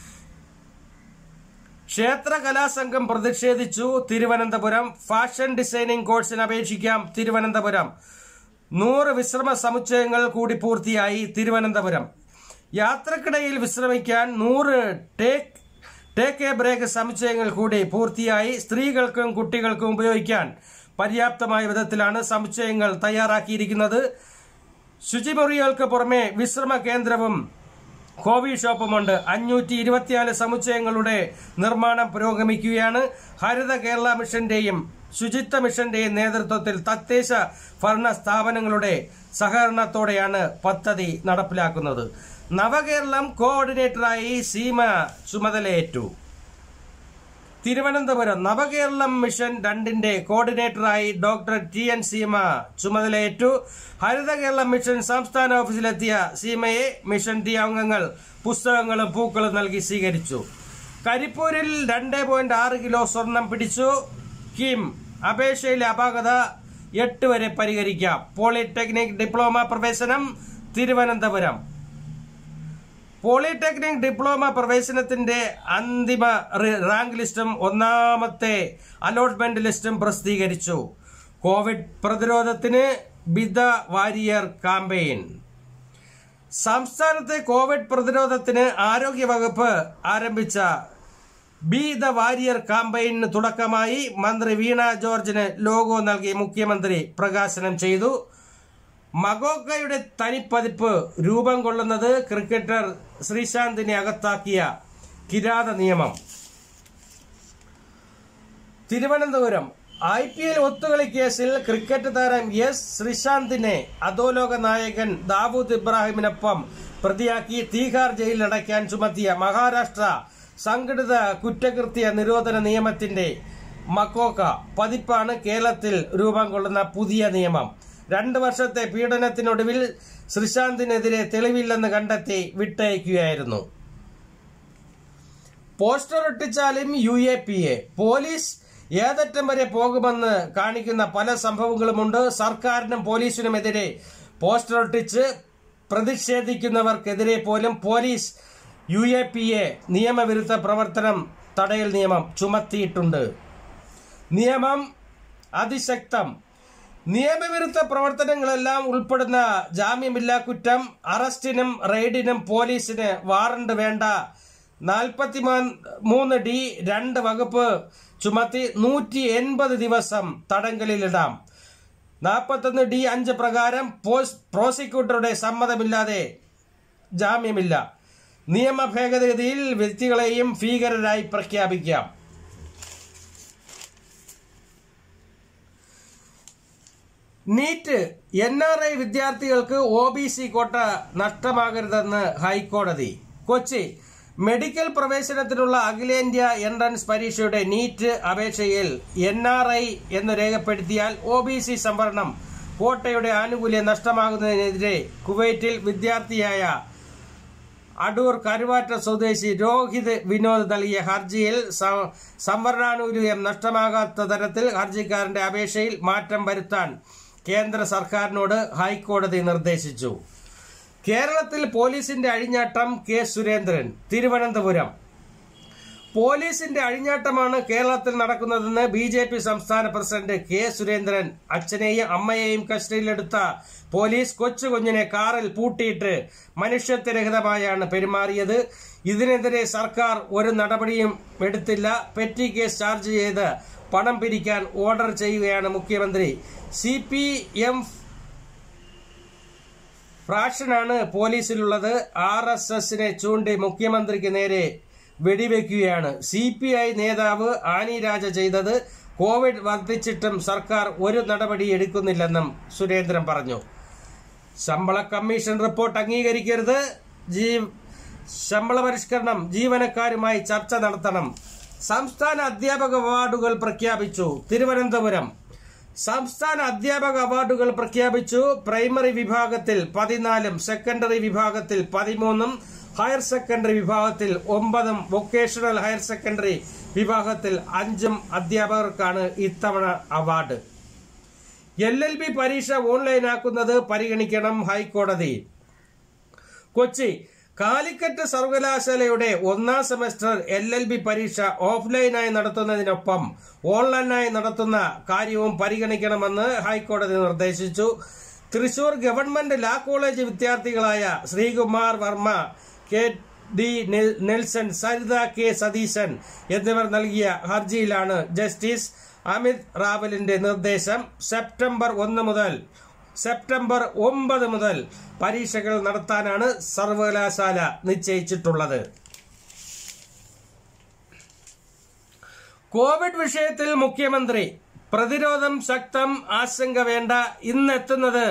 ക്ഷേത്ര കലാസംഘം പ്രതിഷേധിച്ചു തിരുവനന്തപുരം ഫാഷൻ ഡിസൈനിംഗ് കോഴ്സിന് അപേക്ഷിക്കാം തിരുവനന്തപുരം നൂറ് വിശ്രമ സമുച്ചയങ്ങൾ കൂടി പൂർത്തിയായി തിരുവനന്തപുരം യാത്രക്കിടയിൽ വിശ്രമിക്കാൻ നൂറ് ടേക്ക് ടേക്ക് എ ബ്രേക്ക് സമുച്ചയങ്ങൾ കൂടി പൂർത്തിയായി സ്ത്രീകൾക്കും കുട്ടികൾക്കും ഉപയോഗിക്കാൻ പര്യാപ്തമായ വിധത്തിലാണ് സമുച്ചയങ്ങൾ തയ്യാറാക്കിയിരിക്കുന്നത് ശുചിമുറികൾക്ക് പുറമെ വിശ്രമ കേന്ദ്രവും കോഫി ഷോപ്പുമുണ്ട് അഞ്ഞൂറ്റി ഇരുപത്തിനാല് സമുച്ചയങ്ങളുടെ നിർമ്മാണം പുരോഗമിക്കുകയാണ് ഹരിത കേരള മിഷന്റെയും ശുചിത്വ മിഷന്റെയും നേതൃത്വത്തിൽ തദ്ദേശ ഭരണ സ്ഥാപനങ്ങളുടെ സഹകരണത്തോടെയാണ് പദ്ധതി നടപ്പിലാക്കുന്നത് നവകേരളം കോർഡിനേറ്ററായി സീമ ചുമതലയേറ്റു തിരുവനന്തപുരം നവകേരളം മിഷൻ രണ്ടിന്റെ കോർഡിനേറ്ററായി ഡോക്ടർ ടി എൻ സീമ ചുമതലയേറ്റു ഹരിത കേരളം മിഷൻ സംസ്ഥാന ഓഫീസിലെത്തിയ സീമയെ മിഷൻ ടി അംഗങ്ങൾ പുസ്തകങ്ങളും പൂക്കളും നൽകി സ്വീകരിച്ചു കരിപ്പൂരിൽ രണ്ട് പോയിന്റ് ആറ് കിലോ സ്വർണം പിടിച്ചു കിം അപേക്ഷയിലെ അപാകത എട്ട് വരെ പരിഹരിക്കാം പോളിടെക്നിക് ഡിപ്ലോമ പ്രവേശനം തിരുവനന്തപുരം പോളിടെക്നിക് ഡിപ്ലോമ പ്രവേശനത്തിന്റെ അന്തിമ റി- റാങ്ക് ലിസ്റ്റും ഒന്നാമത്തെ അലോട്ട്മെന്റ് ലിസ്റ്റും പ്രസിദ്ധീകരിച്ചു കോവിഡ് പ്രതിരോധത്തിന് ബിദ വാരിയർ കാമ്പയിൻ സംസ്ഥാനത്തെ കോവിഡ് പ്രതിരോധത്തിന് ആരോഗ്യവകുപ്പ് ആരംഭിച്ച ബി ദ വാരിയർ കാമ്പയിന് തുടക്കമായി മന്ത്രി വീണ ജോർജിന് ലോഗോ നൽകി മുഖ്യമന്ത്രി പ്രകാശനം ചെയ്തു മഗോക്കയുടെ തനിപ്പതിപ്പ് രൂപം കൊള്ളുന്നത് ക്രിക്കറ്റർ ശ്രീശാന്തിനെ അകത്താക്കിയ കിരാത നിയമം തിരുവനന്തപുരം ഐ പി എൽ ഒത്തുകളി കേസിൽ ക്രിക്കറ്റ് താരം എസ് ശ്രീശാന്തിനെ അധോലോക നായകൻ ദാവൂദ് ഇബ്രാഹിമിനൊപ്പം പ്രതിയാക്കി തീഹാർ ജയിലിൽ അടയ്ക്കാൻ ചുമത്തിയ മഹാരാഷ്ട്ര സംഘടിത കുറ്റകൃത്യ നിരോധന നിയമത്തിന്റെ മക്കോക്ക പതിപ്പാണ് കേരളത്തിൽ രൂപം കൊള്ളുന്ന പുതിയ നിയമം രണ്ട് വർഷത്തെ പീഡനത്തിനൊടുവിൽ ശ്രീശാന്തിനെതിരെ തെളിവില്ലെന്ന് കണ്ടെത്തി വിട്ടയക്കുകയായിരുന്നു പോസ്റ്റർ ഒട്ടിച്ചാലും U A P A police ഏതറ്റം വരെ പോകുമെന്ന് കാണിക്കുന്ന പല സംഭവങ്ങളുമുണ്ട് സർക്കാരിനും പോലീസിനുമെതിരെ പോസ്റ്റർ ഒട്ടിച്ച് പ്രതിഷേധിക്കുന്നവർക്കെതിരെ പോലും police U A P A നിയമവിരുദ്ധ പ്രവർത്തനം തടയൽ നിയമം ചുമത്തിയിട്ടുണ്ട് നിയമം അതിശക്തം നിയമവിരുദ്ധ പ്രവർത്തനങ്ങളെല്ലാം ഉൾപ്പെടുന്ന ജാമ്യമില്ലാ കുറ്റം അറസ്റ്റിനും റെയ്ഡിനും പോലീസിന് വാറണ്ട് വേണ്ട നാൽപ്പത്തി മൂന്ന് ഡി രണ്ട് വകുപ്പ് ചുമത്തി നൂറ്റി എൺപത് ദിവസം തടങ്കലിലിടാം നാൽപ്പത്തൊന്ന് ഡി അഞ്ച് പ്രകാരം പോസ് പ്രോസിക്യൂട്ടറുടെ സമ്മതമില്ലാതെ ജാമ്യമില്ല നിയമ ഭേദഗതിയിൽ വ്യക്തികളെയും ഭീകരരായി പ്രഖ്യാപിക്കാം നീറ്റ് എൻ ആർ ഐ വിദ്യാർത്ഥികൾക്ക് ഒ ബി സി കോട്ട നഷ്ടമാകരുതെന്ന് ഹൈക്കോടതി കൊച്ചി മെഡിക്കൽ പ്രവേശനത്തിനുള്ള അഖിലേന്ത്യാ എൻട്രൻസ് പരീക്ഷയുടെ നീറ്റ് അപേക്ഷയിൽ എൻ ആർ ഐ എന്ന് രേഖപ്പെടുത്തിയാൽ ഒ ബി സി സംവരണം കോട്ടയുടെ ആനുകൂല്യം നഷ്ടമാകുന്നതിനെതിരെ കുവൈറ്റിൽ വിദ്യാർത്ഥിയായ അടൂർ കരുവാറ്റ സ്വദേശി രോഹിത് വിനോദ് നൽകിയ ഹർജിയിൽ സ- സംവരണാനുകൂല്യം നഷ്ടമാകാത്ത തരത്തിൽ ഹർജിക്കാരന്റെ അപേക്ഷയിൽ മാറ്റം വരുത്താൻ കേന്ദ്ര സർക്കാരിനോട് ഹൈക്കോടതി നിർദ്ദേശിച്ചു കേരളത്തിൽ പോലീസിന്റെ അഴിഞ്ഞാട്ടം കെ സുരേന്ദ്രൻ തിരുവനന്തപുരം പോലീസിന്റെ അഴിഞ്ഞാട്ടമാണ് കേരളത്തിൽ നടക്കുന്നതെന്ന് ബി ജെ പി സംസ്ഥാന പ്രസിഡന്റ് കെ സുരേന്ദ്രൻ അച്ഛനെയും അമ്മയെയും കസ്റ്റഡിയിലെടുത്ത പോലീസ് കൊച്ചുകുഞ്ഞിനെ കാറിൽ പൂട്ടിയിട്ട് മനുഷ്യത്വരഹിതമായാണ് പെരുമാറിയത് ഇതിനെതിരെ സർക്കാർ ഒരു നടപടിയും എടുത്തില്ല പെറ്റി കേസ് ചാർജ് ചെയ്ത് പണം പിരിക്കാൻ ഓർഡർ ചെയ്യുകയാണ് മുഖ്യമന്ത്രി സി പി എം ഫ്രാക്ഷനാണ് പോലീസിലുള്ളത് ആർ എസ് എസിനെ ചൂണ്ടി മുഖ്യമന്ത്രിക്ക് നേരെ വെടിവെക്കുകയാണ് സി പി ഐ നേതാവ് ആനി രാജ ചെയ്തത് കോവിഡ് വർദ്ധിച്ചിട്ടും സർക്കാർ ഒരു നടപടി എടുക്കുന്നില്ലെന്നും സുരേന്ദ്രൻ പറഞ്ഞു ശമ്പള കമ്മീഷൻ റിപ്പോർട്ട് അംഗീകരിക്കരുത് ജീ ശമ്പള പരിഷ്കരണം ജീവനക്കാരുമായി ചർച്ച നടത്തണം സംസ്ഥാന അധ്യാപക അവാർഡുകൾ പ്രഖ്യാപിച്ചു തിരുവനന്തപുരം സംസ്ഥാന അധ്യാപക അവാർഡുകൾ പ്രഖ്യാപിച്ചു പ്രൈമറി വിഭാഗത്തിൽ പതിനാലും സെക്കൻഡറി വിഭാഗത്തിൽ പതിമൂന്നും ഹയർ സെക്കൻഡറി വിഭാഗത്തിൽ ഒമ്പതും വൊക്കേഷണൽ ഹയർ സെക്കൻഡറി വിഭാഗത്തിൽ അഞ്ചും അധ്യാപകർക്കാണ് ഇത്തവണ അവാർഡ് എൽ എൽ ബി പരീക്ഷ ഓൺലൈനാക്കുന്നത് പരിഗണിക്കണം ഹൈക്കോടതി കൊച്ചി കാലിക്കറ്റ് സർവകലാശാലയുടെ ഒന്നാം സെമസ്റ്റർ എൽ എൽ ബി പരീക്ഷ ഓഫ്ലൈനായി നടത്തുന്നതിനൊപ്പം ഓൺലൈനായി നടത്തുന്ന കാര്യവും പരിഗണിക്കണമെന്ന് ഹൈക്കോടതി നിർദ്ദേശിച്ചു തൃശൂർ ഗവൺമെന്റ് ലാ കോളേജ് വിദ്യാർത്ഥികളായ ശ്രീകുമാർ വർമ്മ കെ ഡി നെ- നെൽസൺ സരിത കെ സതീശൻ എന്നിവർ നൽകിയ ഹർജിയിലാണ് ജസ്റ്റിസ് അമിത് റാവലിന്റെ നിർദ്ദേശം സെപ്റ്റംബർ ഒന്ന് മുതൽ സെപ്റ്റംബർ ഒമ്പത് മുതൽ പരീക്ഷകൾ നടത്താനാണ് സർവകലാശാല നിശ്ചയിച്ചിട്ടുള്ളത് കോവിഡ് വിഷയത്തിൽ മുഖ്യമന്ത്രി പ്രതിരോധം ശക്തം ആശങ്ക വേണ്ട ഇന്നെത്തുന്നത്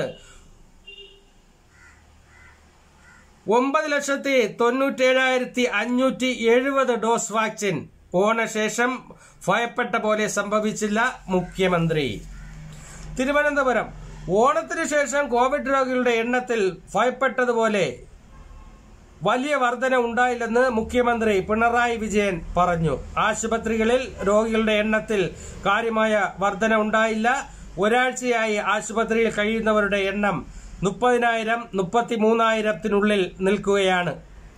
ഒമ്പത് ലക്ഷത്തി തൊണ്ണൂറ്റേഴായിരത്തി അഞ്ഞൂറ്റി എഴുപത് ഡോസ് വാക്സിൻ ഓണശേഷം ഭയപ്പെട്ട പോലെ സംഭവിച്ചില്ല മുഖ്യമന്ത്രി തിരുവനന്തപുരം ഓണത്തിന് ശേഷം കോവിഡ് രോഗികളുടെ എണ്ണത്തിൽ ഭയപ്പെട്ടതുപോലെ വലിയ വർധന ഉണ്ടായില്ലെന്ന് മുഖ്യമന്ത്രി പിണറായി വിജയൻ പറഞ്ഞു ആശുപത്രികളിൽ രോഗികളുടെ എണ്ണത്തിൽ കാര്യമായ വർധന ഉണ്ടായില്ല ഒരാഴ്ചയായി ആശുപത്രിയിൽ കഴിയുന്നവരുടെ എണ്ണം മുപ്പതിനായിരം മുപ്പത്തിമൂന്നായിരത്തിനുള്ളിൽ നിൽക്കുകയാണ്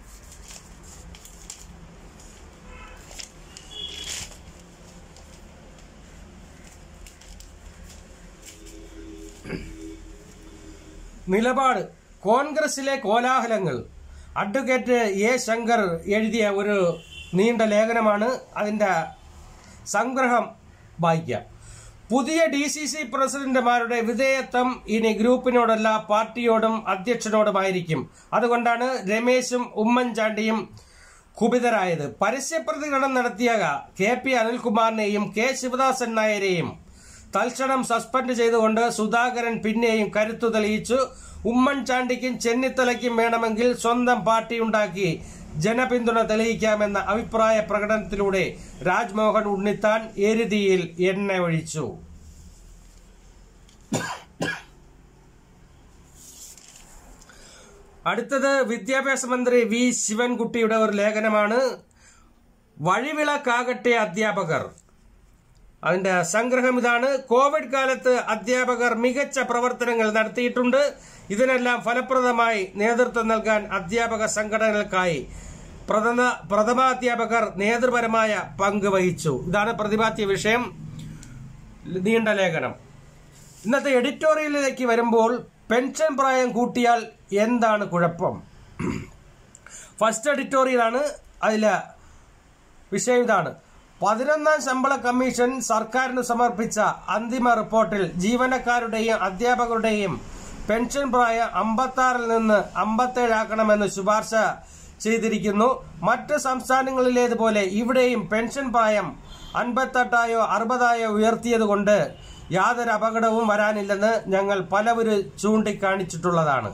നിലപാട് കോൺഗ്രസിലെ കോലാഹലങ്ങൾ അഡ്വക്കേറ്റ് എ ശങ്കർ എഴുതിയ ഒരു നീണ്ട ലേഖനമാണ് അതിൻ്റെ സംഗ്രഹം വായിക്കാം പുതിയ ഡി സി സി പ്രസിഡന്റുമാരുടെ വിധേയത്വം ഇനി ഗ്രൂപ്പിനോടല്ല പാർട്ടിയോടും അധ്യക്ഷനോടുമായിരിക്കും അതുകൊണ്ടാണ് രമേശും ഉമ്മൻചാണ്ടിയും കുപിതരായത് പരസ്യപ്രതികരണം നടത്തിയ കെ പി അനിൽകുമാറിനെയും കെ ശിവദാസൻ നായരെയും തൽക്ഷണം സസ്പെൻഡ് ചെയ്തുകൊണ്ട് സുധാകരൻ പിന്നെയും കരുത്തു തെളിയിച്ചു ഉമ്മൻചാണ്ടിക്കും ചെന്നിത്തലയ്ക്കും വേണമെങ്കിൽ സ്വന്തം പാർട്ടി ഉണ്ടാക്കി ജനപിന്തുണ തെളിയിക്കാമെന്ന അഭിപ്രായ പ്രകടനത്തിലൂടെ രാജ്മോഹൻ ഉണ്ണിത്താൻ എരുതിയിൽ എണ്ണ ഒഴിച്ചു അടുത്തത് വിദ്യാഭ്യാസ മന്ത്രി വി ശിവൻകുട്ടിയുടെ ഒരു ലേഖനമാണ് വഴിവിളക്കാകട്ടെ അധ്യാപകർ അതിന്റെ സംഗ്രഹം ഇതാണ് കോവിഡ് കാലത്ത് അധ്യാപകർ മികച്ച പ്രവർത്തനങ്ങൾ നടത്തിയിട്ടുണ്ട് ഇതിനെല്ലാം ഫലപ്രദമായി നേതൃത്വം നൽകാൻ അധ്യാപക സംഘടനകൾക്കായി പ്രഥമ പ്രഥമാധ്യാപകർ നേതൃപരമായ പങ്ക് വഹിച്ചു ഇതാണ് പ്രതിപാദ്യ വിഷയം നീണ്ട ലേഖനം ഇന്നത്തെ എഡിറ്റോറിയലിലേക്ക് വരുമ്പോൾ പെൻഷൻ പ്രായം കൂട്ടിയാൽ എന്താണ് കുഴപ്പം ഫസ്റ്റ് എഡിറ്റോറിയലാണ് അതിലെ വിഷയം ഇതാണ് പതിനൊന്നാം ശമ്പള കമ്മീഷൻ സർക്കാരിന് സമർപ്പിച്ച അന്തിമ റിപ്പോർട്ടിൽ ജീവനക്കാരുടെയും അധ്യാപകരുടെയും പെൻഷൻ പ്രായം അമ്പത്താറിൽ നിന്ന് അമ്പത്തേഴാക്കണമെന്ന് ശുപാർശ ചെയ്തിരിക്കുന്നു മറ്റ് സംസ്ഥാനങ്ങളിലേതുപോലെ ഇവിടെയും പെൻഷൻ പ്രായം അൻപത്തെട്ടായോ അറുപതായോ ഉയർത്തിയതുകൊണ്ട് യാതൊരു അപകടവും വരാനില്ലെന്ന് ഞങ്ങൾ പലവരും ചൂണ്ടിക്കാണിച്ചിട്ടുള്ളതാണ്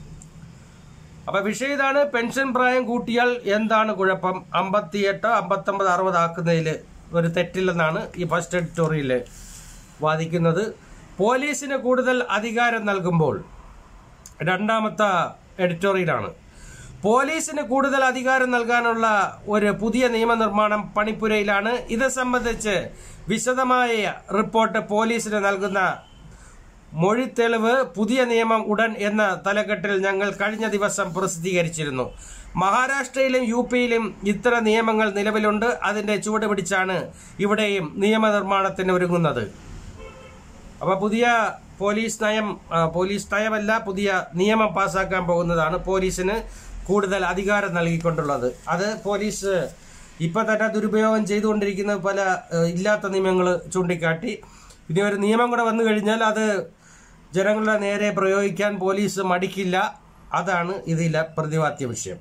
അപ്പൊ വിഷയം ഇതാണ് പെൻഷൻ പ്രായം കൂട്ടിയാൽ എന്താണ് കുഴപ്പം അമ്പത്തിയെട്ടോ അമ്പത്തൊമ്പത് അറുപത് ആക്കുന്നതിൽ ഒരു തെറ്റില്ലെന്നാണ് ഈ ഫസ്റ്റ് എഡിറ്റോറിയൽ വാദിക്കുന്നത് പോലീസിന് കൂടുതൽ അധികാരം നൽകുമ്പോൾ രണ്ടാമത്തെ എഡിറ്റോറിയലാണ് പോലീസിന് കൂടുതൽ അധികാരം നൽകാനുള്ള ഒരു പുതിയ നിയമനിർമ്മാണം പണിപ്പുരയിലാണ് ഇത് സംബന്ധിച്ച് വിശദമായ റിപ്പോർട്ട് പോലീസിന് നൽകുന്ന മൊഴിത്തെളിവ് പുതിയ നിയമം ഉടൻ എന്ന തലക്കെട്ടിൽ ഞങ്ങൾ കഴിഞ്ഞ ദിവസം പ്രസിദ്ധീകരിച്ചിരുന്നു മഹാരാഷ്ട്രയിലും യു പിയിലും ഇത്തരം നിയമങ്ങൾ നിലവിലുണ്ട് അതിന്റെ ചുവട് പിടിച്ചാണ് ഇവിടെയും നിയമനിർമ്മാണത്തിന് ഒരുങ്ങുന്നത് അപ്പൊ പുതിയ പോലീസ് നയം ആ, പോലീസ് നയമല്ല പുതിയ നിയമം പാസാക്കാൻ പോകുന്നതാണ് പോലീസിന് കൂടുതൽ അധികാരം നൽകിക്കൊണ്ടുള്ളത് അത് പോലീസ് ഇപ്പൊ തന്നെ ദുരുപയോഗം ചെയ്തുകൊണ്ടിരിക്കുന്ന പല ഏ, ഇല്ലാത്ത നിയമങ്ങൾ ചൂണ്ടിക്കാട്ടി ഇനി ഒരു നിയമം കൂടെ വന്നു കഴിഞ്ഞാൽ അത് ജനങ്ങളുടെ നേരെ പ്രയോഗിക്കാൻ പോലീസ് മടിക്കില്ല അതാണ് ഇതിലെ പ്രതിപാദ്യ വിഷയം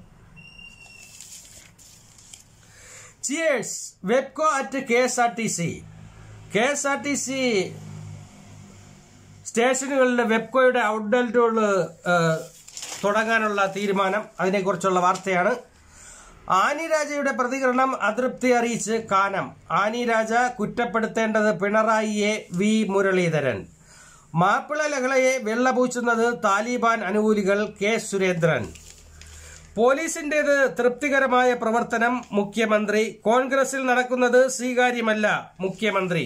cheers Bevco at K S R T C K S R T C സ്റ്റേഷനുകളിലെ വെബ്കോയുടെ ഔട്ട്ലെറ്റുകൾ തുടങ്ങാനുള്ള തീരുമാനം അതിനെക്കുറിച്ചുള്ള വാർത്തയാണ് ആനി രാജയുടെ പ്രതികരണം അതൃപ്തി അറിയിച്ച് കാനം ആനി രാജ കുറ്റപ്പെടുത്തേണ്ടത് പിണറായിയെ വി മുരളീധരൻ മാപ്പിള ലഹളയെ വെള്ളപൂച്ചുന്നത് താലിബാൻ അനുകൂലികൾ കെ സുരേന്ദ്രൻ പോലീസിന്റേത് തൃപ്തികരമായ പ്രവർത്തനം മുഖ്യമന്ത്രി കോൺഗ്രസിൽ നടക്കുന്നത് സ്വീകാര്യമല്ല മുഖ്യമന്ത്രി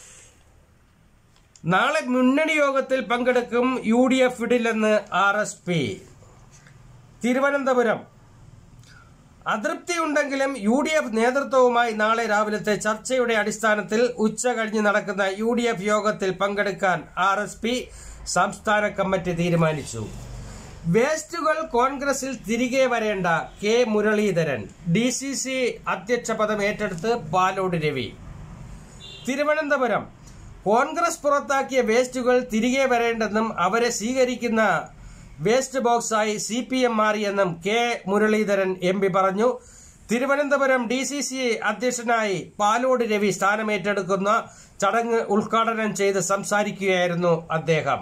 നാളെ മുന്നണി യോഗത്തിൽ പങ്കെടുക്കും യു ഡി എഫ് വിടില്ലെന്ന് ആർ എസ് പി തിരുവനന്തപുരം അതൃപ്തിയുണ്ടെങ്കിലും യു ഡി എഫ് നേതൃത്വവുമായി നാളെ രാവിലത്തെ ചർച്ചയുടെ അടിസ്ഥാനത്തിൽ ഉച്ച കഴിഞ്ഞ് നടക്കുന്ന യു ഡി എഫ് യോഗത്തിൽ പങ്കെടുക്കാൻ ആർ എസ് പി സംസ്ഥാന കമ്മിറ്റി തീരുമാനിച്ചു വേസ്റ്റുകൾ കോൺഗ്രസിൽ തിരികെ വരേണ്ട K Muraleedharan D C C അധ്യക്ഷ പദം ഏറ്റെടുത്ത് പാലോട് രവി തിരുവനന്തപുരം കോൺഗ്രസ് പുറത്താക്കിയ വേസ്റ്റുകൾ തിരികെ വരേണ്ടെന്നും അവരെ സ്വീകരിക്കുന്ന വേസ്റ്റ് ബോക്സായി സി പി എം മാറിയെന്നും കെ മുരളീധരൻ എം പി പറഞ്ഞു തിരുവനന്തപുരം ഡി സി സി അധ്യക്ഷനായി പാലോട് രവി സ്ഥാനമേറ്റെടുക്കുന്ന ചടങ്ങ് ഉദ്ഘാടനം ചെയ്ത് സംസാരിക്കുകയായിരുന്നു അദ്ദേഹം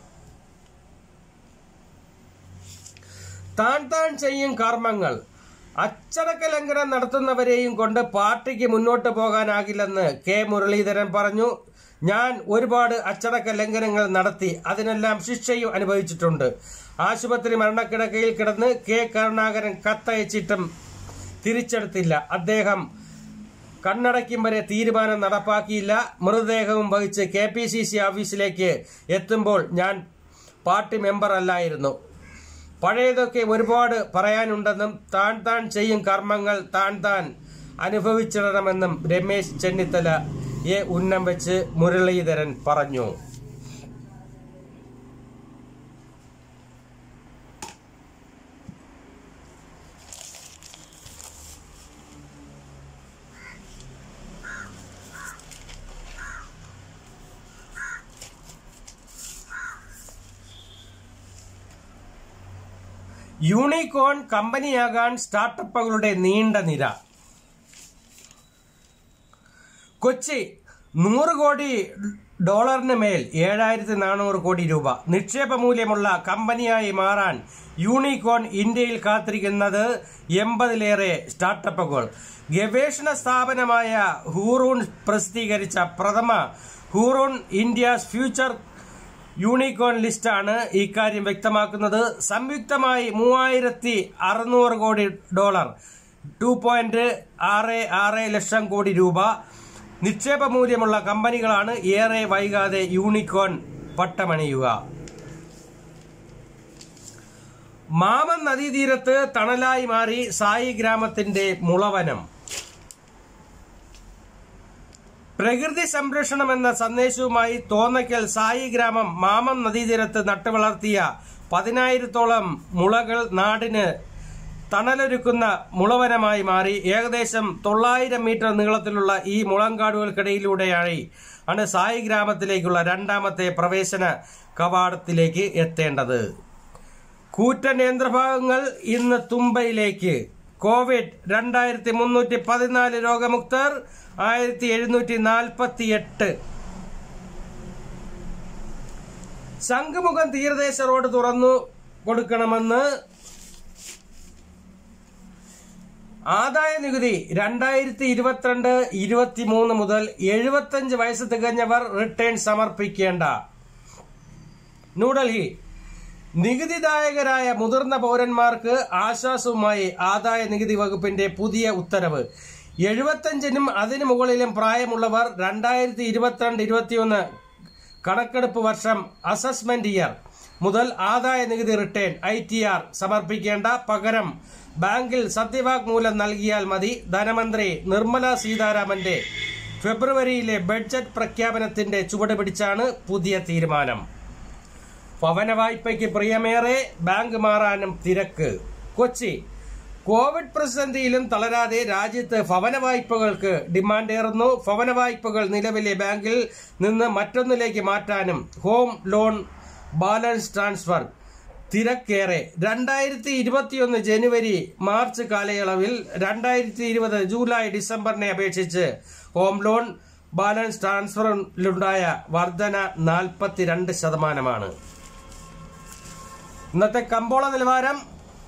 താൻ താൻ ചെയ്യും കർമ്മങ്ങൾ അച്ചടക്ക ലംഘനം നടത്തുന്നവരെയും കൊണ്ട് പാർട്ടിക്ക് മുന്നോട്ട് പോകാനാകില്ലെന്ന് കെ മുരളീധരൻ പറഞ്ഞു ഞാൻ ഒരുപാട് അച്ചടക്ക ലംഘനങ്ങൾ നടത്തി അതിനെല്ലാം ശിക്ഷയും അനുഭവിച്ചിട്ടുണ്ട് ആശുപത്രി മരണക്കിടക്കയിൽ കിടന്ന് കെ കരുണാകരൻ കത്തയച്ചിട്ടും തിരിച്ചെടുത്തില്ല അദ്ദേഹം കണ്ണടയ്ക്കും വരെ തീരുമാനം നടപ്പാക്കിയില്ല മൃതദേഹവും വഹിച്ച് കെ പി സി സി ഓഫീസിലേക്ക് എത്തുമ്പോൾ ഞാൻ പാർട്ടി മെമ്പർ അല്ലായിരുന്നു പഴയതൊക്കെ ഒരുപാട് പറയാനുണ്ടെന്നും താൻ താൻ ചെയ്യും കർമ്മങ്ങൾ താൻ താൻ അനുഭവിച്ചിടണമെന്നും രമേശ് ചെന്നിത്തല എ ഉന്നം വെച്ച് മുരളീധരൻ പറഞ്ഞു യൂണിക്കോൺ കമ്പനിയാകാൻ സ്റ്റാർട്ടപ്പുകളുടെ നീണ്ട നിര കൊച്ചി നൂറ് കോടി ഡോളറിന് മേൽ ഏഴായിരത്തി നാനൂറ് കോടി രൂപ നിക്ഷേപ മൂല്യമുള്ള കമ്പനിയായി മാറാൻ യൂണിക്കോൺ ഇന്ത്യയിൽ കാത്തിരിക്കുന്നത് എൺപതിലേറെ സ്റ്റാർട്ടപ്പുകൾ ഗവേഷണ സ്ഥാപനമായ ഹൂറൂൺ പ്രസിദ്ധീകരിച്ച പ്രഥമ ഹൂറൂൺ ഇന്ത്യാസ് ഫ്യൂച്ചർ യൂണിക്കോൺ ലിസ്റ്റാണ് ഇക്കാര്യം വ്യക്തമാക്കുന്നത് സംയുക്തമായി മൂവായിരത്തി അറുന്നൂറ് കോടി ഡോളർ ടു പോയിന്റ് ആറ് ആറ് ലക്ഷം കോടി രൂപ നിക്ഷേപ മൂല്യമുള്ള കമ്പനികളാണ് ഏറെ വൈകാതെ യൂണിക്കോൺ പട്ടമണിയുക മാമൻ നദീതീരത്ത് തണലായി മാറി സായി ഗ്രാമത്തിന്റെ മുളവനം പ്രകൃതി സംരക്ഷണം എന്ന സന്ദേശവുമായി തോന്നയ്ക്കൽ സായി ഗ്രാമം മാമം നദീതീരത്ത് നട്ടുവളർത്തിയ പതിനായിരത്തോളം മുളകൾ നാടിന് തണലൊരുക്കുന്ന മുളവനമായി മാറി ഏകദേശം തൊള്ളായിരം മീറ്റർ നീളത്തിലുള്ള ഈ മുളങ്കാടുകൾക്കിടയിലൂടെയായി ആണ് സായി ഗ്രാമത്തിലേക്കുള്ള രണ്ടാമത്തെ പ്രവേശന കവാടത്തിലേക്ക് എത്തേണ്ടത് കൂറ്റൻ യന്ത്രഭാഗങ്ങൾ ഇന്ന് തുമ്പയിലേക്ക് കോവിഡ് രണ്ടായിരത്തി മുന്നൂറ്റി പതിനാല് രോഗമുക്തർ ആയിരത്തി എഴുന്നൂറ്റി നാൽപ്പത്തി എട്ട് ശംഖുമുഖം തീരദേശ റോഡ് തുറന്നു കൊടുക്കണമെന്ന് ആദായ നികുതി രണ്ടായിരത്തി ഇരുപത്തിരണ്ട് ഇരുപത്തി മൂന്ന് മുതൽ എഴുപത്തഞ്ച് വയസ്സ് തികഞ്ഞവർ റിട്ടേൺ സമർപ്പിക്കേണ്ട ന്യൂഡൽഹി നികുതിദായകരായ മുതിർന്ന പൗരന്മാർക്ക് ആശ്വാസവുമായി ആദായ നികുതി വകുപ്പിന്റെ പുതിയ ഉത്തരവ് എഴുപത്തഞ്ചിനും അതിനു മുകളിലും പ്രായമുള്ളവർ രണ്ടായിരത്തി ഇരുപത്തിരണ്ട് ഇരുപത്തിയൊന്ന് കണക്കെടുപ്പ് വർഷം അസസ്മെന്റ് ഇയർ മുതൽ ആദായ നികുതി റിട്ടേൺ ഐ ടി ആർ സമർപ്പിക്കേണ്ട പകരം ബാങ്കിൽ സത്യവാങ്മൂലം നൽകിയാൽ മതി ധനമന്ത്രി നിർമ്മല സീതാരാമന്റെ ഫെബ്രുവരിയിലെ ബഡ്ജറ്റ് പ്രഖ്യാപനത്തിന്റെ ചുവട് പിടിച്ചാണ് പുതിയ തീരുമാനം ഭവന വായ്പയ്ക്ക് പ്രിയമേറെ ബാങ്ക് മാറാനും തിരക്ക് കൊച്ചി കോവിഡ് പ്രതിസന്ധിയിലും തളരാതെ രാജ്യത്ത് ഭവന വായ്പകൾക്ക് ഡിമാൻഡ് ഏറുന്നു ഭവന വായ്പകൾ നിലവിലെ ബാങ്കിൽ നിന്ന് മറ്റൊന്നിലേക്ക് മാറ്റാനും ഹോം ലോൺ ബാലൻസ് ട്രാൻസ്ഫർ തിരക്കേറെ രണ്ടായിരത്തി ഇരുപത്തിയൊന്ന് ജനുവരി മാർച്ച് കാലയളവിൽ രണ്ടായിരത്തി ഇരുപത് ജൂലൈ ഡിസംബറിനെ അപേക്ഷിച്ച് ഹോം ലോൺ ബാലൻസ് ട്രാൻസ്ഫറിലുണ്ടായ വർധന നാൽപ്പത്തിരണ്ട് ശതമാനമാണ് ഇന്നത്തെ കമ്പോള നിലവാരം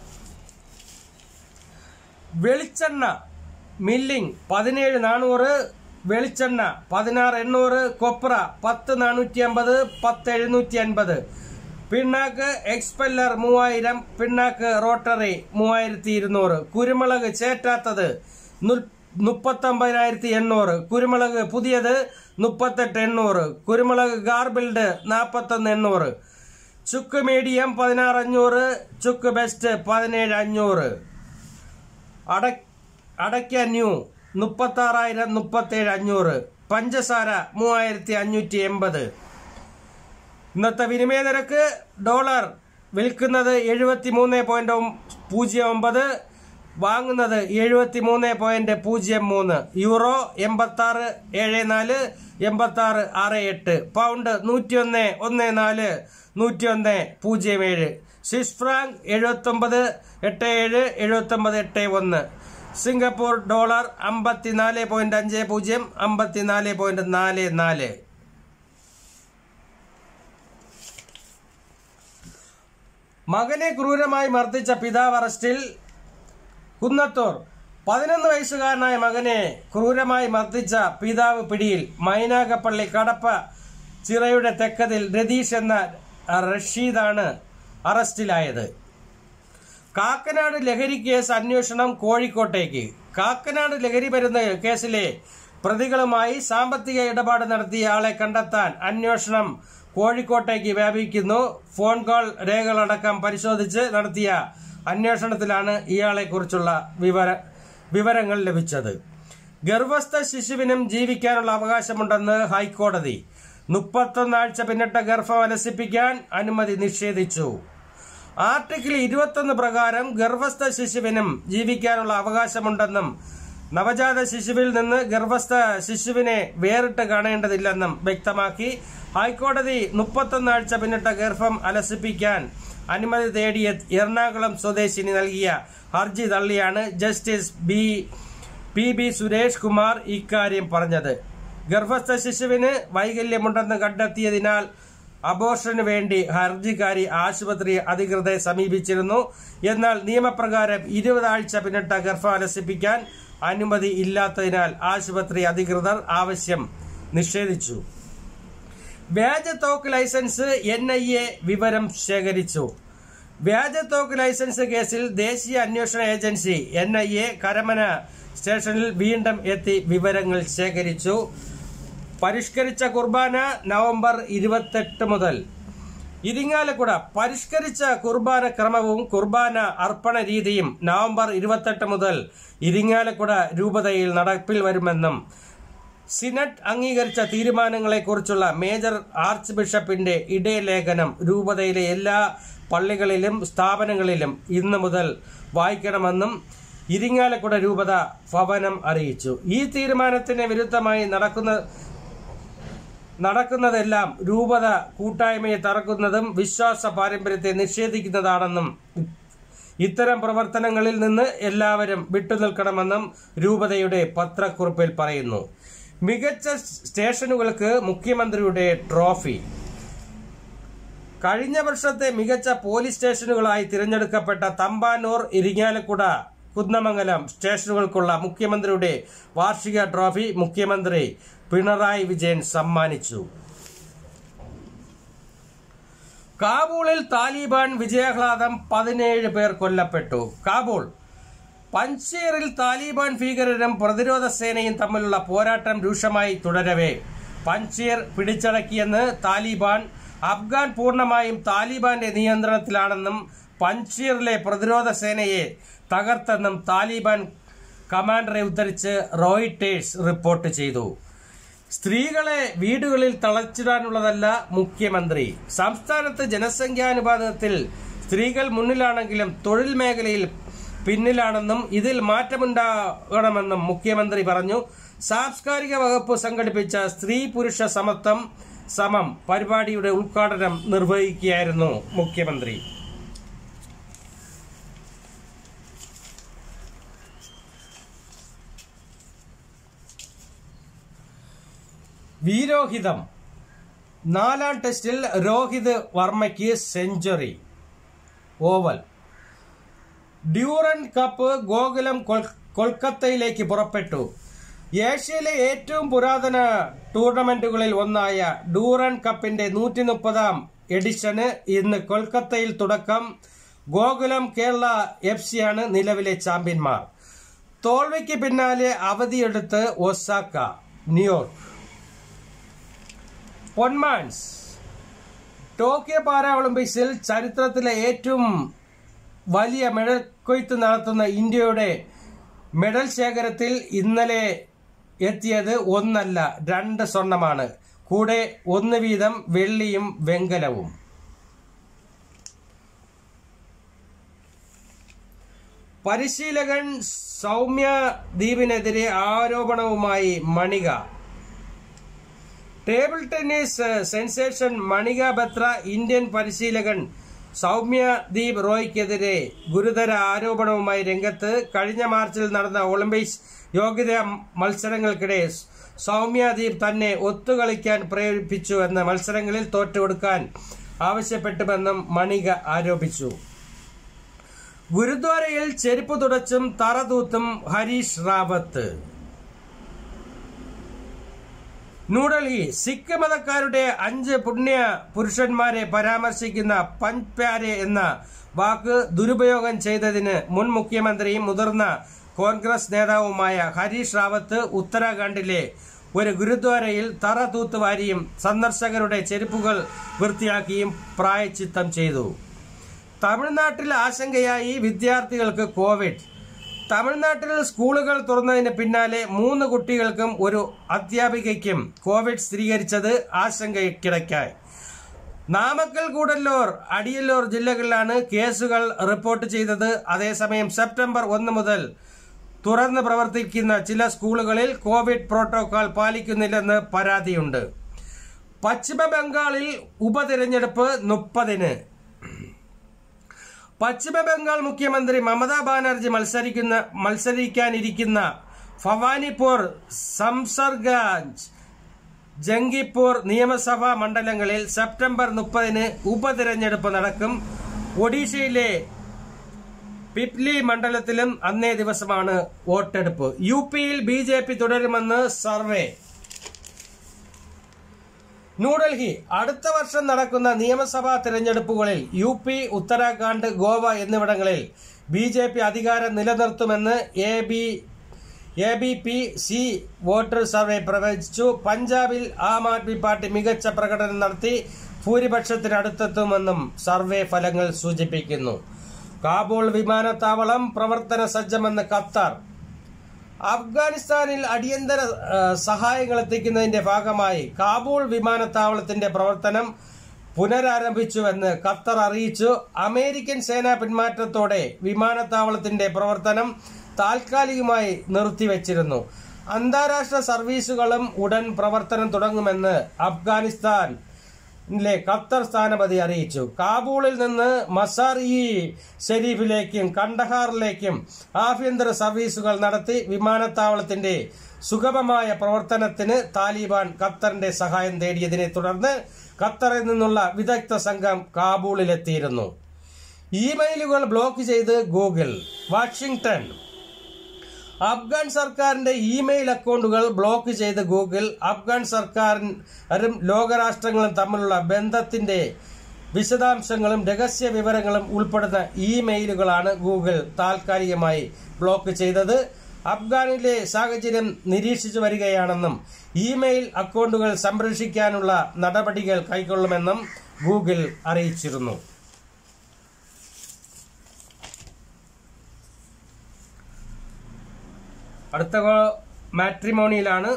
വെളിച്ചെണ്ണ മില്ലിംഗ് പതിനേഴ് നാനൂറ് വെളിച്ചെണ്ണ പതിനാറ് എണ്ണൂറ് കൊപ്ര പത്ത് നാനൂറ്റി അമ്പത് പത്ത് എഴുന്നൂറ്റി അൻപത് പിണ്ണാക്ക് എക്സ്പെല്ലർ മൂവായിരം പിണ്ണാക്ക് റോട്ടറി മൂവായിരത്തി ഇരുന്നൂറ് കുരുമുളക് ചേറ്റാത്തത് മുപ്പത്തൊമ്പതിനായിരത്തി എണ്ണൂറ് കുരുമുളക് പുതിയത് മുപ്പത്തെട്ട് എണ്ണൂറ് കുരുമുളക് ഗാർബിൾഡ് നാൽപ്പത്തൊന്ന് എണ്ണൂറ് ചുക്ക് മീഡിയം പതിനാറ് അഞ്ഞൂറ് ചുക്ക് ബെസ്റ്റ് പതിനേഴ് അഞ്ഞൂറ് അട അടയ്ക്ക ന്യൂ മുപ്പത്താറായിരം മുപ്പത്തേഴ് അഞ്ഞൂറ് പഞ്ചസാര മൂവായിരത്തി അഞ്ഞൂറ്റി എൺപത് ഇന്നത്തെ വിനിമയ നിരക്ക് ഡോളർ വിൽക്കുന്നത് എഴുപത്തി മൂന്ന് പോയിന്റ് പൂജ്യം ഒമ്പത് വാങ്ങുന്നത് എഴുപത്തി മൂന്ന് പോയിന്റ് പൂജ്യം മൂന്ന് യൂറോ എൺപത്തി ആറ് ഏഴ് നാല് എൺപത്തി ആറ് ആറ് എട്ട് പൗണ്ട് നൂറ്റി ഒന്ന് ഒന്ന് നാല് നൂറ്റി ഒന്ന് പൂജ്യം ഏഴ് സ്വിസ് ഫ്രാങ്ക് എഴുപത്തി ഒമ്പത് എട്ട് ഏഴ് എഴുപത്തി ഒമ്പത് എട്ട് ഒന്ന് സിംഗപ്പൂർ ഡോളർ അമ്പത്തിനാല് പോയിന്റ് അഞ്ച് പൂജ്യം അമ്പത്തിനാല് പോയിന്റ് നാല് നാല് മകനെ ക്രൂരമായി മർദ്ദിച്ച പിതാവ് അറസ്റ്റിൽ കുന്നത്തൂർ പതിനൊന്ന് വയസ്സുകാരനായ മകനെ ക്രൂരമായി മർദ്ദിച്ച പിതാവ് പിടിയിൽ മൈനാഗപ്പള്ളി കടപ്പ ചിറയുടെ തെക്കതിൽ രതീഷ് എന്ന റഷീദാണ് അറസ്റ്റിലായത് കാക്കനാട് ലഹരി കേസ് അന്വേഷണം കോഴിക്കോട്ടേക്ക് കാക്കനാട് ലഹരി മരുന്ന് കേസിലെ പ്രതികളുമായി സാമ്പത്തിക ഇടപാട് നടത്തിയ ആളെ കണ്ടെത്താൻ അന്വേഷണം കോഴിക്കോട്ടേക്ക് വ്യാപിക്കുന്നു ഫോൺ കോൾ രേഖകളടക്കം പരിശോധിച്ച് നടത്തിയ അന്വേഷണത്തിലാണ് ഇയാളെ കുറിച്ചുള്ള വിവര വിവരങ്ങൾ ലഭിച്ചത് ഗർഭസ്ഥ ശിശുവിനും ജീവിക്കാനുള്ള അവകാശമുണ്ടെന്ന് ഹൈക്കോടതി മുപ്പത്തൊന്നാഴ്ച പിന്നിട്ട ഗർഭം അലസിപ്പിക്കാൻ അനുമതി നിഷേധിച്ചു ആർട്ടിക്കിൾ ഇരുപത്തൊന്ന് പ്രകാരം ഗർഭസ്ഥ ശിശുവിനും ജീവിക്കാനുള്ള അവകാശമുണ്ടെന്നും നവജാത ശിശുവിൽ നിന്ന് ഗർഭസ്ഥ ശിശുവിനെ വേറിട്ട് കാണേണ്ടതില്ലെന്നും വ്യക്തമാക്കി ഹൈക്കോടതി മുപ്പത്തൊന്നാഴ്ച പിന്നിട്ട ഗർഭം അലസിപ്പിക്കാൻ അനുമതി തേടിയ എറണാകുളം സ്വദേശിനി നൽകിയ ഹർജി തള്ളിയാണ് justice B P B Suresh Kumar ഇക്കാര്യം പറഞ്ഞത് ഗർഭസ്ഥ ശിശുവിന് വൈകല്യമുണ്ടെന്ന് കണ്ടെത്തിയതിനാൽ അബോർഷന് വേണ്ടി ഹർജിക്കാരി ആശുപത്രി അധികൃതരെ സമീപിച്ചിരുന്നു എന്നാൽ നിയമപ്രകാരം ഇരുപതാഴ്ച പിന്നിട്ട ഗർഭം അലസിപ്പിക്കാൻ അനുമതി ഇല്ലാത്തതിനാൽ ആശുപത്രി അധികൃതർ ആവശ്യം നിഷേധിച്ചു വ്യാജ തോക്ക് ലൈസൻസ് എൻ ഐ എ വിവരം ശേഖരിച്ചു വ്യാജ തോക്ക് ലൈസൻസ് കേസിൽ ദേശീയ അന്വേഷണ agency N I A Karamana station വീണ്ടും എത്തി വിവരങ്ങൾ ശേഖരിച്ചു പരിഷ്കരിച്ച കുർബാന നവംബർ ഇരുപത്തെട്ട് മുതൽ ഇരിങ്ങാലക്കുട പരിഷ്കരിച്ച കുർബാന ക്രമവും കുർബാന അർപ്പണ രീതിയും നവംബർ ഇരുപത്തെട്ട് മുതൽ ഇരിങ്ങാലക്കുട രൂപതയിൽ നടപ്പിൽ വരുമെന്നും സിനറ്റ് അംഗീകരിച്ച തീരുമാനങ്ങളെക്കുറിച്ചുള്ള മേജർ ആർച്ച് ബിഷപ്പിന്റെ ഇടയലേഖനം രൂപതയിലെ എല്ലാ പള്ളികളിലും സ്ഥാപനങ്ങളിലും ഇന്നു മുതൽ വായിക്കണമെന്നും ഇരിങ്ങാലക്കുട രൂപത ഭവനം അറിയിച്ചു ഈ തീരുമാനത്തിന് വിരുദ്ധമായി നടക്കുന്ന നടക്കുന്നതെല്ലാം രൂപത കൂട്ടായ്മയെ തറക്കുന്നതും വിശ്വാസ പാരമ്പര്യത്തെ നിഷേധിക്കുന്നതാണെന്നും ഇത്തരം പ്രവർത്തനങ്ങളിൽ നിന്ന് എല്ലാവരും വിട്ടുനിൽക്കണമെന്നും രൂപതയുടെ പത്രക്കുറിപ്പിൽ പറയുന്നു മികച്ച സ്റ്റേഷനുകൾക്ക് മുഖ്യമന്ത്രിയുടെ ട്രോഫി കഴിഞ്ഞ വർഷത്തെ മികച്ച പോലീസ് സ്റ്റേഷനുകളായി തിരഞ്ഞെടുക്കപ്പെട്ട തമ്പാനൂർ ഇരിങ്ങാലക്കുട കുന്നമംഗലം സ്റ്റേഷനുകൾക്കുള്ള മുഖ്യമന്ത്രിയുടെ വാർഷിക ട്രോഫി മുഖ്യമന്ത്രി പിണറായി വിജയൻ സമ്മാനിച്ചു കാബൂളിൽ താലിബാൻ വിജയാഹ്ലാദം പതിനേഴ് പേർ കൊല്ലപ്പെട്ടു കാബൂൾ പഞ്ചീറിൽ താലിബാൻ ഭീകരരും പ്രതിരോധ സേനയും തമ്മിലുള്ള പോരാട്ടം രൂക്ഷമായി തുടരവേ പഞ്ചീർ പിടിച്ചടക്കിയെന്ന് താലിബാൻ അഫ്ഗാൻ പൂർണ്ണമായും താലിബാന്റെ നിയന്ത്രണത്തിലാണെന്നും പഞ്ചീറിലെ പ്രതിരോധ സേനയെ തകർത്തെന്നും താലിബാൻ കമാൻഡറെ ഉദ്ധരിച്ച് റോയിട്ടേഴ്സ് റിപ്പോർട്ട് ചെയ്തു സ്ത്രീകളെ വീടുകളിൽ തളച്ചിടാനുള്ളതല്ല മുഖ്യമന്ത്രി സംസ്ഥാനത്ത് ജനസംഖ്യാനുപാതത്തിൽ സ്ത്രീകൾ മുന്നിലാണെങ്കിലും തൊഴിൽ മേഖലയിൽ പിന്നിലാണെന്നും ഇതിൽ മാറ്റമുണ്ടാകണമെന്നും മുഖ്യമന്ത്രി പറഞ്ഞു സാംസ്കാരിക വകുപ്പ് സംഘടിപ്പിച്ച സ്ത്രീ പുരുഷ സമത്വം സമം പരിപാടിയുടെ ഉദ്ഘാടനം നിർവഹിക്കുകയായിരുന്നു മുഖ്യമന്ത്രി വീരോഹിതം നാലാം ടെസ്റ്റിൽ രോഹിത് വർമ്മയ്ക്ക് century Oval Durand cup Gokulam Kolkata- കൊൽക്കത്തയിലേക്ക് പുറപ്പെട്ടു ഏഷ്യയിലെ ഏറ്റവും പുരാതന ടൂർണമെന്റുകളിൽ ഒന്നായ ഡൂറൻ കപ്പിന്റെ നൂറ്റി മുപ്പതാം എഡിഷന് ഇന്ന് കൊൽക്കത്തയിൽ തുടക്കം ഗോകുലം കേരള എഫ് സിയാണ് നിലവിലെ ചാമ്പ്യന്മാർ തോൽവിക്ക് പിന്നാലെ അവധിയെടുത്ത് ഒസാക്ക ന്യൂയോർക്ക് പൊന്മാൻസ് ടോക്കിയോ പാരാ ഒളിമ്പിക്സിൽ ചരിത്രത്തിലെ ഏറ്റവും വലിയ മെഡൽ കൊയ്ത്ത് നടത്തുന്ന ഇന്ത്യയുടെ മെഡൽ ശേഖരത്തിൽ ഇന്നലെ എത്തിയത് ഒന്നല്ല രണ്ട് സ്വർണമാണ് കൂടെ ഒന്ന് വീതം വെള്ളിയും വെങ്കലവും പരിശീലകൻ സൗമ്യ ദ്വീപിനെതിരെ ആരോപണവുമായി Manika table tennis sensation Manika Batra Indian പരിശീലകൻ സൗമ്യ ദീപ് റോയ്ക്കെതിരെ ഗുരുതര ആരോപണവുമായി രംഗത്ത് കഴിഞ്ഞ മാർച്ചിൽ നടന്ന ഒളിമ്പിക്സ് യോഗ്യതാ മത്സരങ്ങൾക്കിടെ സൗമ്യ ദീപ് തന്നെ ഒത്തുകളിക്കാൻ പ്രേരിപ്പിച്ചു എന്ന മത്സരങ്ങളിൽ തോറ്റുകൊടുക്കാൻ ആവശ്യപ്പെട്ടുവെന്നും മണിക ആരോപിച്ചു ഗുരുദ്വാരയിൽ ചെരുപ്പ് തുടച്ചും തറ തൂത്തും ഹരീഷ് റാവത്ത് ന്യൂഡൽഹി സിഖ് മതക്കാരുടെ അഞ്ച് പുണ്യ പുരുഷന്മാരെ പരാമർശിക്കുന്ന പഞ്ച് പ്യാരെ എന്ന വാക്ക് ദുരുപയോഗം ചെയ്തതിന് മുൻ മുഖ്യമന്ത്രിയും മുതിർന്ന കോൺഗ്രസ് നേതാവുമായ ഹരീഷ് റാവത്ത് ഉത്തരാഖണ്ഡിലെ ഒരു ഗുരുദ്വാരയിൽ തറ തൂത്തുവാരിയും സന്ദർശകരുടെ ചെരുപ്പുകൾ വൃത്തിയാക്കിയും പ്രായച്ചിത്തം ചെയ്തു തമിഴ്നാട്ടിൽ ആശങ്കയായി വിദ്യാർത്ഥികൾക്ക് കോവിഡ് തമിഴ്നാട്ടിൽ സ്കൂളുകൾ തുറന്നതിന് പിന്നാലെ മൂന്ന് കുട്ടികൾക്കും ഒരു അധ്യാപികയ്ക്കും കോവിഡ് സ്ഥിരീകരിച്ചത് ആശങ്കയ്ക്കിടയ്ക്കായി നാമക്കൽ കൂടല്ലൂർ അടിയല്ലൂർ ജില്ലകളിലാണ് കേസുകൾ റിപ്പോർട്ട് ചെയ്തത് അതേസമയം സെപ്റ്റംബർ ഒന്ന് മുതൽ തുറന്ന് പ്രവർത്തിക്കുന്ന ചില സ്കൂളുകളിൽ കോവിഡ് പ്രോട്ടോകോൾ പാലിക്കുന്നില്ലെന്ന് പരാതിയുണ്ട് പശ്ചിമ ബംഗാളിൽ ഉപതിരഞ്ഞെടുപ്പ് മുപ്പതിന് പശ്ചിമ ബംഗാൾ മുഖ്യമന്ത്രി മമതാ ബാനർജി മത്സരിക്കുന്ന മത്സരിക്കാനിരിക്കുന്ന ഭവാനിപൂർ സംസർഗാഞ്ച് ജംഗിപ്പൂർ നിയമസഭാ മണ്ഡലങ്ങളിൽ സെപ്റ്റംബർ മുപ്പതിന് ഉപതിരഞ്ഞെടുപ്പ് നടക്കും ഒഡീഷയിലെ പിപ്ലി മണ്ഡലത്തിലും അന്നേ ദിവസമാണ് വോട്ടെടുപ്പ് യു പിയിൽ ബി ജെ പി തുടരുമെന്ന് സർവേ ന്യൂഡൽഹി അടുത്ത വർഷം നടക്കുന്ന നിയമസഭാ തിരഞ്ഞെടുപ്പുകളിൽ യു പി ഉത്തരാഖണ്ഡ് ഗോവ എന്നിവിടങ്ങളിൽ ബി ജെ പി അധികാരം നിലനിർത്തുമെന്ന് A B A B P C voter survey പ്രവചിച്ചു പഞ്ചാബിൽ ആം ആദ്മി പാർട്ടി മികച്ച പ്രകടനം നടത്തി ഭൂരിപക്ഷത്തിനടുത്തെത്തുമെന്നും സർവേ ഫലങ്ങൾ സൂചിപ്പിക്കുന്നു കാബൂൾ വിമാനത്താവളം പ്രവർത്തന സജ്ജമെന്ന് ഖത്തർ അഫ്ഗാനിസ്ഥാനിൽ അടിയന്തര ആ, സഹായങ്ങൾ എത്തിക്കുന്നതിന്റെ ഭാഗമായി കാബൂൾ വിമാനത്താവളത്തിന്റെ പ്രവർത്തനം പുനരാരംഭിച്ചുവെന്ന് ഖത്തർ അറിയിച്ചു അമേരിക്കൻ സേനാ പിന്മാറ്റത്തോടെ വിമാനത്താവളത്തിന്റെ പ്രവർത്തനം താൽക്കാലികമായി നിർത്തിവച്ചിരുന്നു അന്താരാഷ്ട്ര സർവീസുകളും ഉടൻ പ്രവർത്തനം തുടങ്ങുമെന്ന് അഫ്ഗാനിസ്ഥാൻ ലെ ഖത്തർ സ്ഥാനപതി അറിയിച്ചു കാബൂളിൽ നിന്ന് മസാർ ഇ ഷെരീഫിലേക്കും കണ്ടഹാറിലേക്കും ആഭ്യന്തര സർവീസുകൾ നടത്തി വിമാനത്താവളത്തിന്റെ സുഗമമായ പ്രവർത്തനത്തിന് താലിബാൻ ഖത്തറിന്റെ സഹായം തേടിയതിനെ തുടർന്ന് ഖത്തറിൽ നിന്നുള്ള വിദഗ്ധ സംഘം കാബൂളിലെത്തിയിരുന്നു ഇമെയിലുകൾ ബ്ലോക്ക് ചെയ്ത് ഗൂഗിൾ വാഷിംഗ്ടൺ അഫ്ഗാൻ സർക്കാരിന്റെ ഇമെയിൽ അക്കൗണ്ടുകൾ ബ്ലോക്ക് ചെയ്ത് ഗൂഗിൾ അഫ്ഗാൻ സർക്കാരും ലോകരാഷ്ട്രങ്ങളും തമ്മിലുള്ള ബന്ധത്തിന്റെ വിശദാംശങ്ങളും രഹസ്യ വിവരങ്ങളും ഉൾപ്പെടുന്ന ഇമെയിലുകളാണ് ഗൂഗിൾ താൽക്കാലികമായി ബ്ലോക്ക് ചെയ്തത് അഫ്ഗാനിലെ സാഹചര്യം നിരീക്ഷിച്ചു വരികയാണെന്നും ഇമെയിൽ അക്കൗണ്ടുകൾ സംരക്ഷിക്കാനുള്ള നടപടികൾ കൈക്കൊള്ളുമെന്നും ഗൂഗിൾ അറിയിച്ചിരുന്നു അടുത്ത മാട്രിമോണിയിലാണ്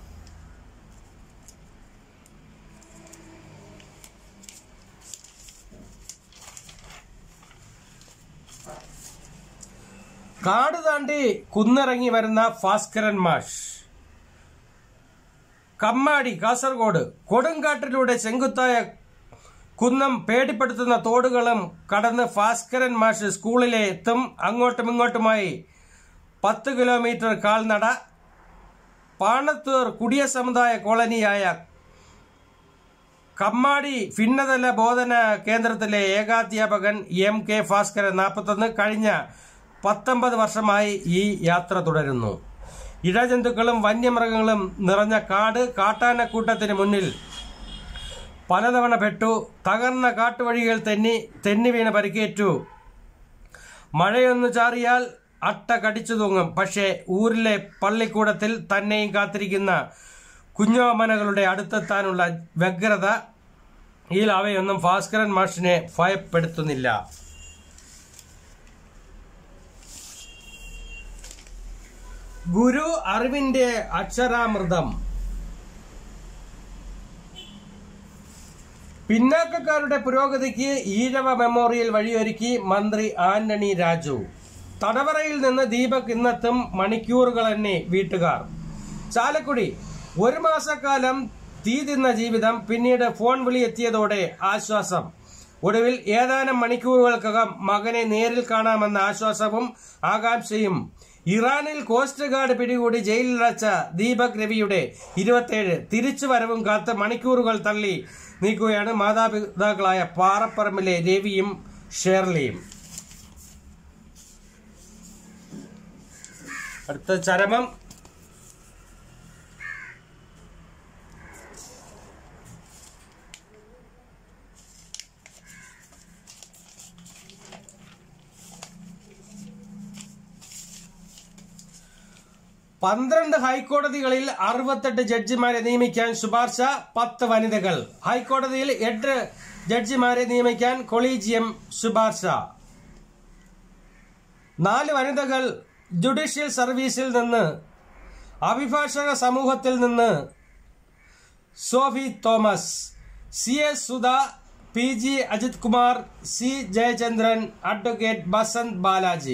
കാട് താണ്ടി കുന്നിറങ്ങി വരുന്ന ഭാസ്കരൻ മാഷ് കമ്മാടി കാസർഗോഡ് കൊടുങ്കാട്ടിലൂടെ ചെങ്കുത്തായ കുന്നം പേടിപ്പെടുത്തുന്ന തോടുകളും കടന്ന് ഭാസ്കരൻ മാഷ് സ്കൂളിലെ എത്തും അങ്ങോട്ടും ഇങ്ങോട്ടുമായി പത്ത് കിലോമീറ്റർ കാൽനട പാണത്തൂർ കുടിയ സമുദായ കോളനിയായ കമ്മാടി ഭിന്നതല ബോധന കേന്ദ്രത്തിലെ ഏകാധ്യാപകൻ എം കെ ഭാസ്കരൻ നാൽപ്പത്തൊന്ന് കഴിഞ്ഞ പത്തൊമ്പത് വർഷമായി ഈ യാത്ര തുടരുന്നു ഇഴജന്തുക്കളും വന്യമൃഗങ്ങളും നിറഞ്ഞ കാട് കാട്ടാനക്കൂട്ടത്തിന് മുന്നിൽ പലതവണ പെട്ടു തകർന്ന കാട്ടുവഴികൾ തെന്നി തെന്നി വീണ് പരിക്കേറ്റു മഴയൊന്നു ചാറിയാൽ അട്ട കടിച്ചു തൂങ്ങും പക്ഷേ ഊരിലെ പള്ളിക്കൂടത്തിൽ തന്നെയും കാത്തിരിക്കുന്ന കുഞ്ഞോമനകളുടെ അടുത്തെത്താനുള്ള വ്യഗ്രത ഈ അവയൊന്നും ഭാസ്കരൻ മാഷിനെ ഭയപ്പെടുത്തുന്നില്ല ഗുരു അറിവിന്റെ അക്ഷരാമൃതം പിന്നാക്കക്കാരുടെ പുരോഗതിക്ക് ഈഴവ മെമ്മോറിയൽ വഴിയൊരുക്കി മന്ത്രി ആന്റണി രാജു തടവറയിൽ നിന്ന് ദീപക് ഇന്നെത്തും മണിക്കൂറുകൾ തന്നെ വീട്ടുകാർ ചാലക്കുടി ഒരു മാസക്കാലം തീ തിന്ന ജീവിതം പിന്നീട് ഫോൺ വിളി എത്തിയതോടെ ആശ്വാസം ഒടുവിൽ ഏതാനും മണിക്കൂറുകൾക്കകം മകനെ നേരിൽ കാണാമെന്ന ആശ്വാസവും ആകാംക്ഷയും ഇറാനിൽ കോസ്റ്റ് ഗാർഡ് പിടികൂടി ജയിലിലടച്ച ദീപക് രവിയുടെ ഇരുപത്തേഴ് തിരിച്ചുവരവും കാത്ത് മണിക്കൂറുകൾ തള്ളി നീക്കുകയാണ് മാതാപിതാക്കളായ പാറപ്പറമ്പിലെ രവിയും ഷേർലിയും അടുത്ത ചരമം പന്ത്രണ്ട് ഹൈക്കോടതികളിൽ അറുപത്തെട്ട് ജഡ്ജിമാരെ നിയമിക്കാൻ ശുപാർശ പത്ത് വനിതകൾ ഹൈക്കോടതിയിൽ എട്ട് ജഡ്ജിമാരെ നിയമിക്കാൻ കൊളീജിയം ശുപാർശ നാല് വനിതകൾ ജുഡീഷ്യൽ സർവീസിൽ നിന്ന് അഭിഭാഷക സമൂഹത്തിൽ നിന്ന് Sophy Thomas C S Sudha P G Ajith Kumar C Jayachandran advocate Basant Balaji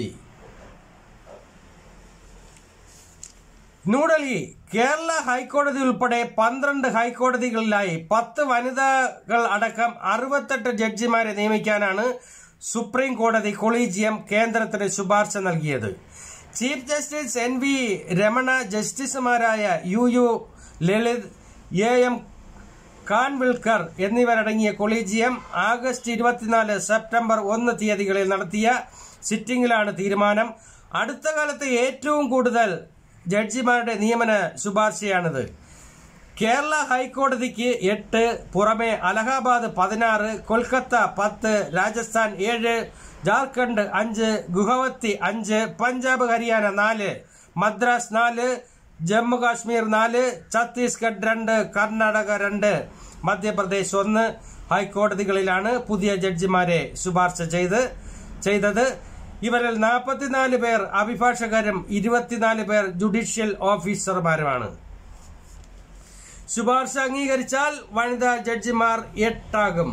New Delhi Kerala ഹൈക്കോടതി ഉൾപ്പെടെ പന്ത്രണ്ട് ഹൈക്കോടതികളിലായി പത്ത് വനിതകൾ അടക്കം അറുപത്തെട്ട് ജഡ്ജിമാരെ നിയമിക്കാനാണ് സുപ്രീം കോടതി കൊളീജിയം കേന്ദ്രത്തിന് ശുപാർശ നൽകിയത് chief justice N V Ramana ജസ്റ്റിസുമാരായ U U Lalit A M Khanwilkar എന്നിവരടങ്ങിയ കൊളീജിയം ആഗസ്റ്റ് ഇരുപത്തിനാല് സെപ്റ്റംബർ ഒന്ന് തീയതികളിൽ നടത്തിയ സിറ്റിംഗിലാണ് തീരുമാനം അടുത്ത കാലത്ത് ഏറ്റവും കൂടുതൽ ജഡ്ജിമാരുടെ നിയമന ശുപാർശയാണിത് കേരള ഹൈക്കോടതിക്ക് എട്ട് പുറമെ അലഹാബാദ് പതിനാറ് കൊൽക്കത്ത പത്ത് രാജസ്ഥാൻ ഏഴ് ജാർഖണ്ഡ് അഞ്ച് ഗുഹവത്തി അഞ്ച് പഞ്ചാബ് ഹരിയാന നാല് മദ്രാസ് നാല് ജമ്മു കാശ്മീർ നാല് ഛത്തീസ്ഗഡ് രണ്ട് കർണാടക രണ്ട് മധ്യപ്രദേശ് ഒന്ന് ഹൈക്കോടതികളിലാണ് പുതിയ ജഡ്ജിമാരെ ശുപാർശ ചെയ്ത് ചെയ്തത് ഇവരിൽ നാൽപ്പത്തിനാല് പേർ അഭിഭാഷകരും ഇരുപത്തിനാല് പേർ ജുഡീഷ്യൽ ഓഫീസർമാരുമാണ് ശുപാർശ അംഗീകരിച്ചാൽ വനിതാ ജഡ്ജിമാർ എട്ടാകും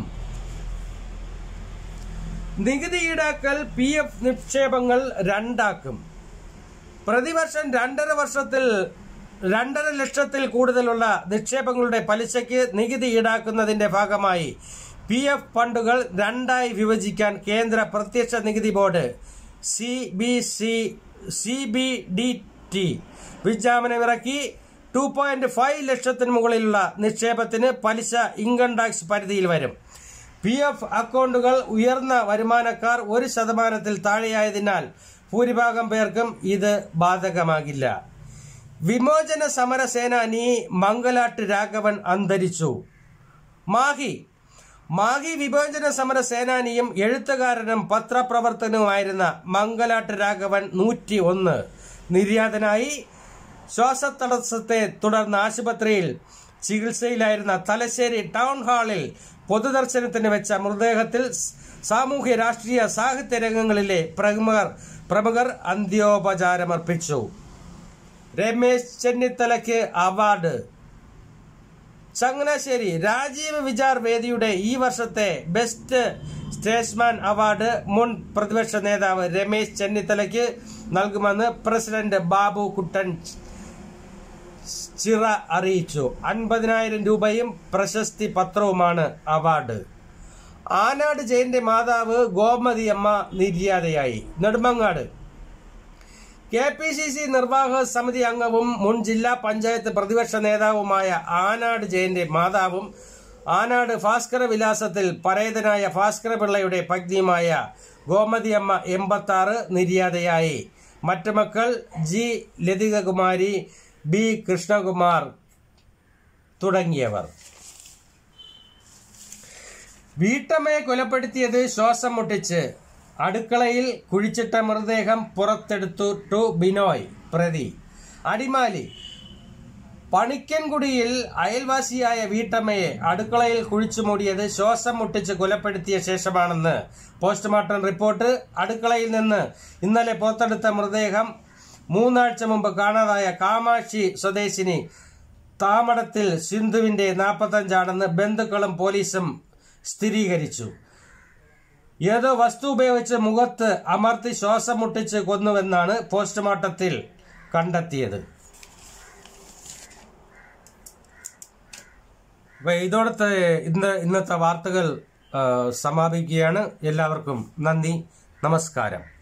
നികുതി ഈടാക്കൽ പി എഫ് നിക്ഷേപങ്ങൾ രണ്ടാക്കും പ്രതിവർഷം രണ്ടര വർഷത്തിൽ രണ്ടര ലക്ഷത്തിൽ കൂടുതലുള്ള നിക്ഷേപങ്ങളുടെ പലിശയ്ക്ക് നികുതി ഈടാക്കുന്നതിന്റെ ഭാഗമായി പി എഫ് ഫണ്ടുകൾ രണ്ടായി വിഭജിക്കാൻ കേന്ദ്ര പ്രത്യക്ഷ നികുതി board C B C C B D T വിജ്ഞാപനമിറക്കി ടു പോയിന്റ് ഫൈവ് ലക്ഷത്തിന് മുകളിലുള്ള നിക്ഷേപത്തിന് പലിശ ഇൻകം ടാക്സ് പരിധിയിൽ വരും പി എഫ് അക്കൗണ്ടുകൾ ഉയർന്ന വരുമാനക്കാർ ഒരു ശതമാനത്തിൽ താഴെയായതിനാൽ ഭൂരിഭാഗം പേർക്കും ഇത് ബാധകമാകില്ല വിമോചന സമര സേനാനി മംഗലാട്ട് രാഘവൻ അന്തരിച്ചു മാഹി മാഹി വിമോചന സമര സേനാനിയും എഴുത്തുകാരനും പത്രപ്രവർത്തനവുമായിരുന്ന മംഗലാട്ട് രാഘവൻ നൂറ്റി ഒന്ന് നിര്യാതനായി ശ്വാസതടസ്സത്തെ തുടർന്ന് ആശുപത്രിയിൽ ചികിത്സയിലായിരുന്ന തലശ്ശേരി ടൗൺ ഹാളിൽ പൊതുദർശനത്തിന് വെച്ച മൃതദേഹത്തിൽ സാമൂഹ്യ രാഷ്ട്രീയ സാഹിത്യ രംഗങ്ങളിലെ പ്രമുഖർ പ്രമുഖർ അന്ത്യോപചാരമർപ്പിച്ചു രമേശ് ചെന്നിത്തലയ്ക്ക് അവാർഡ് ചങ്ങനാശ്ശേരി രാജീവ് വിചാർ വേദിയുടെ ഈ വർഷത്തെ ബെസ്റ്റ് സ്റ്റേറ്റ്സ്മാൻ അവാർഡ് മുൻ പ്രതിപക്ഷ നേതാവ് രമേശ് ചെന്നിത്തലയ്ക്ക് നൽകുമെന്ന് പ്രസിഡന്റ് ബാബു കുട്ടൻ ചിറ അറിയിച്ചു അൻപതിനായിരം രൂപയും പ്രശസ്തി പത്രവുമാണ് അവാർഡ് ആനാട് ജയന്റെ മാതാവ് ഗോമതിയമ്മ നിര്യാതയായി Nedumangad K P C C നിർവാഹക സമിതി അംഗവും മുൻ ജില്ലാ പഞ്ചായത്ത് പ്രതിപക്ഷ നേതാവുമായ ആനാട് ജയന്റെ മാതാവും ആനാട് ഭാസ്കര വിലാസത്തിൽ പരേതനായ ഭാസ്കര പിള്ളയുടെ പത്നിയുമായ ഗോമതിയമ്മ എൺപത്തി ആറ് നിര്യാതയായി മറ്റു മക്കൾ ജി ലതികകുമാരി ബി കൃഷ്ണകുമാർ തുടങ്ങിയവർ വീട്ടമ്മയെ കൊലപ്പെടുത്തിയത് ശ്വാസം മുട്ടിച്ച് അടുക്കളയിൽ കുഴിച്ചിട്ട മൃതദേഹം പുറത്തെടുത്തു ടു ബിനോയ് പ്രതി അടിമാലി പണിക്കൻകുടിയിൽ അയൽവാസിയായ വീട്ടമ്മയെ അടുക്കളയിൽ കുഴിച്ചു മൂടിയത് ശ്വാസം മുട്ടിച്ച് കൊലപ്പെടുത്തിയ ശേഷമാണെന്ന് പോസ്റ്റ്മോർട്ടം റിപ്പോർട്ട് അടുക്കളയിൽ നിന്ന് ഇന്നലെ പുറത്തെടുത്ത മൃതദേഹം മൂന്നാഴ്ച മുമ്പ് കാണാതായ കാമാക്ഷി സ്വദേശിനി താമടത്തിൽ സിന്ധുവിന്റെ നാൽപ്പത്തഞ്ചാണെന്ന് ബന്ധുക്കളും പോലീസും സ്ഥിരീകരിച്ചു ഏതോ വസ്തു ഉപയോഗിച്ച് മുഖത്ത് അമർത്തി ശ്വാസം മുട്ടിച്ച് കൊന്നുവെന്നാണ് പോസ്റ്റ്മോർട്ടത്തിൽ കണ്ടെത്തിയത് അപ്പൊ ഇതോടത്തെ ഇന്ന് ഇന്നത്തെ വാർത്തകൾ ആ, സമാപിക്കുകയാണ് എല്ലാവർക്കും നന്ദി നമസ്കാരം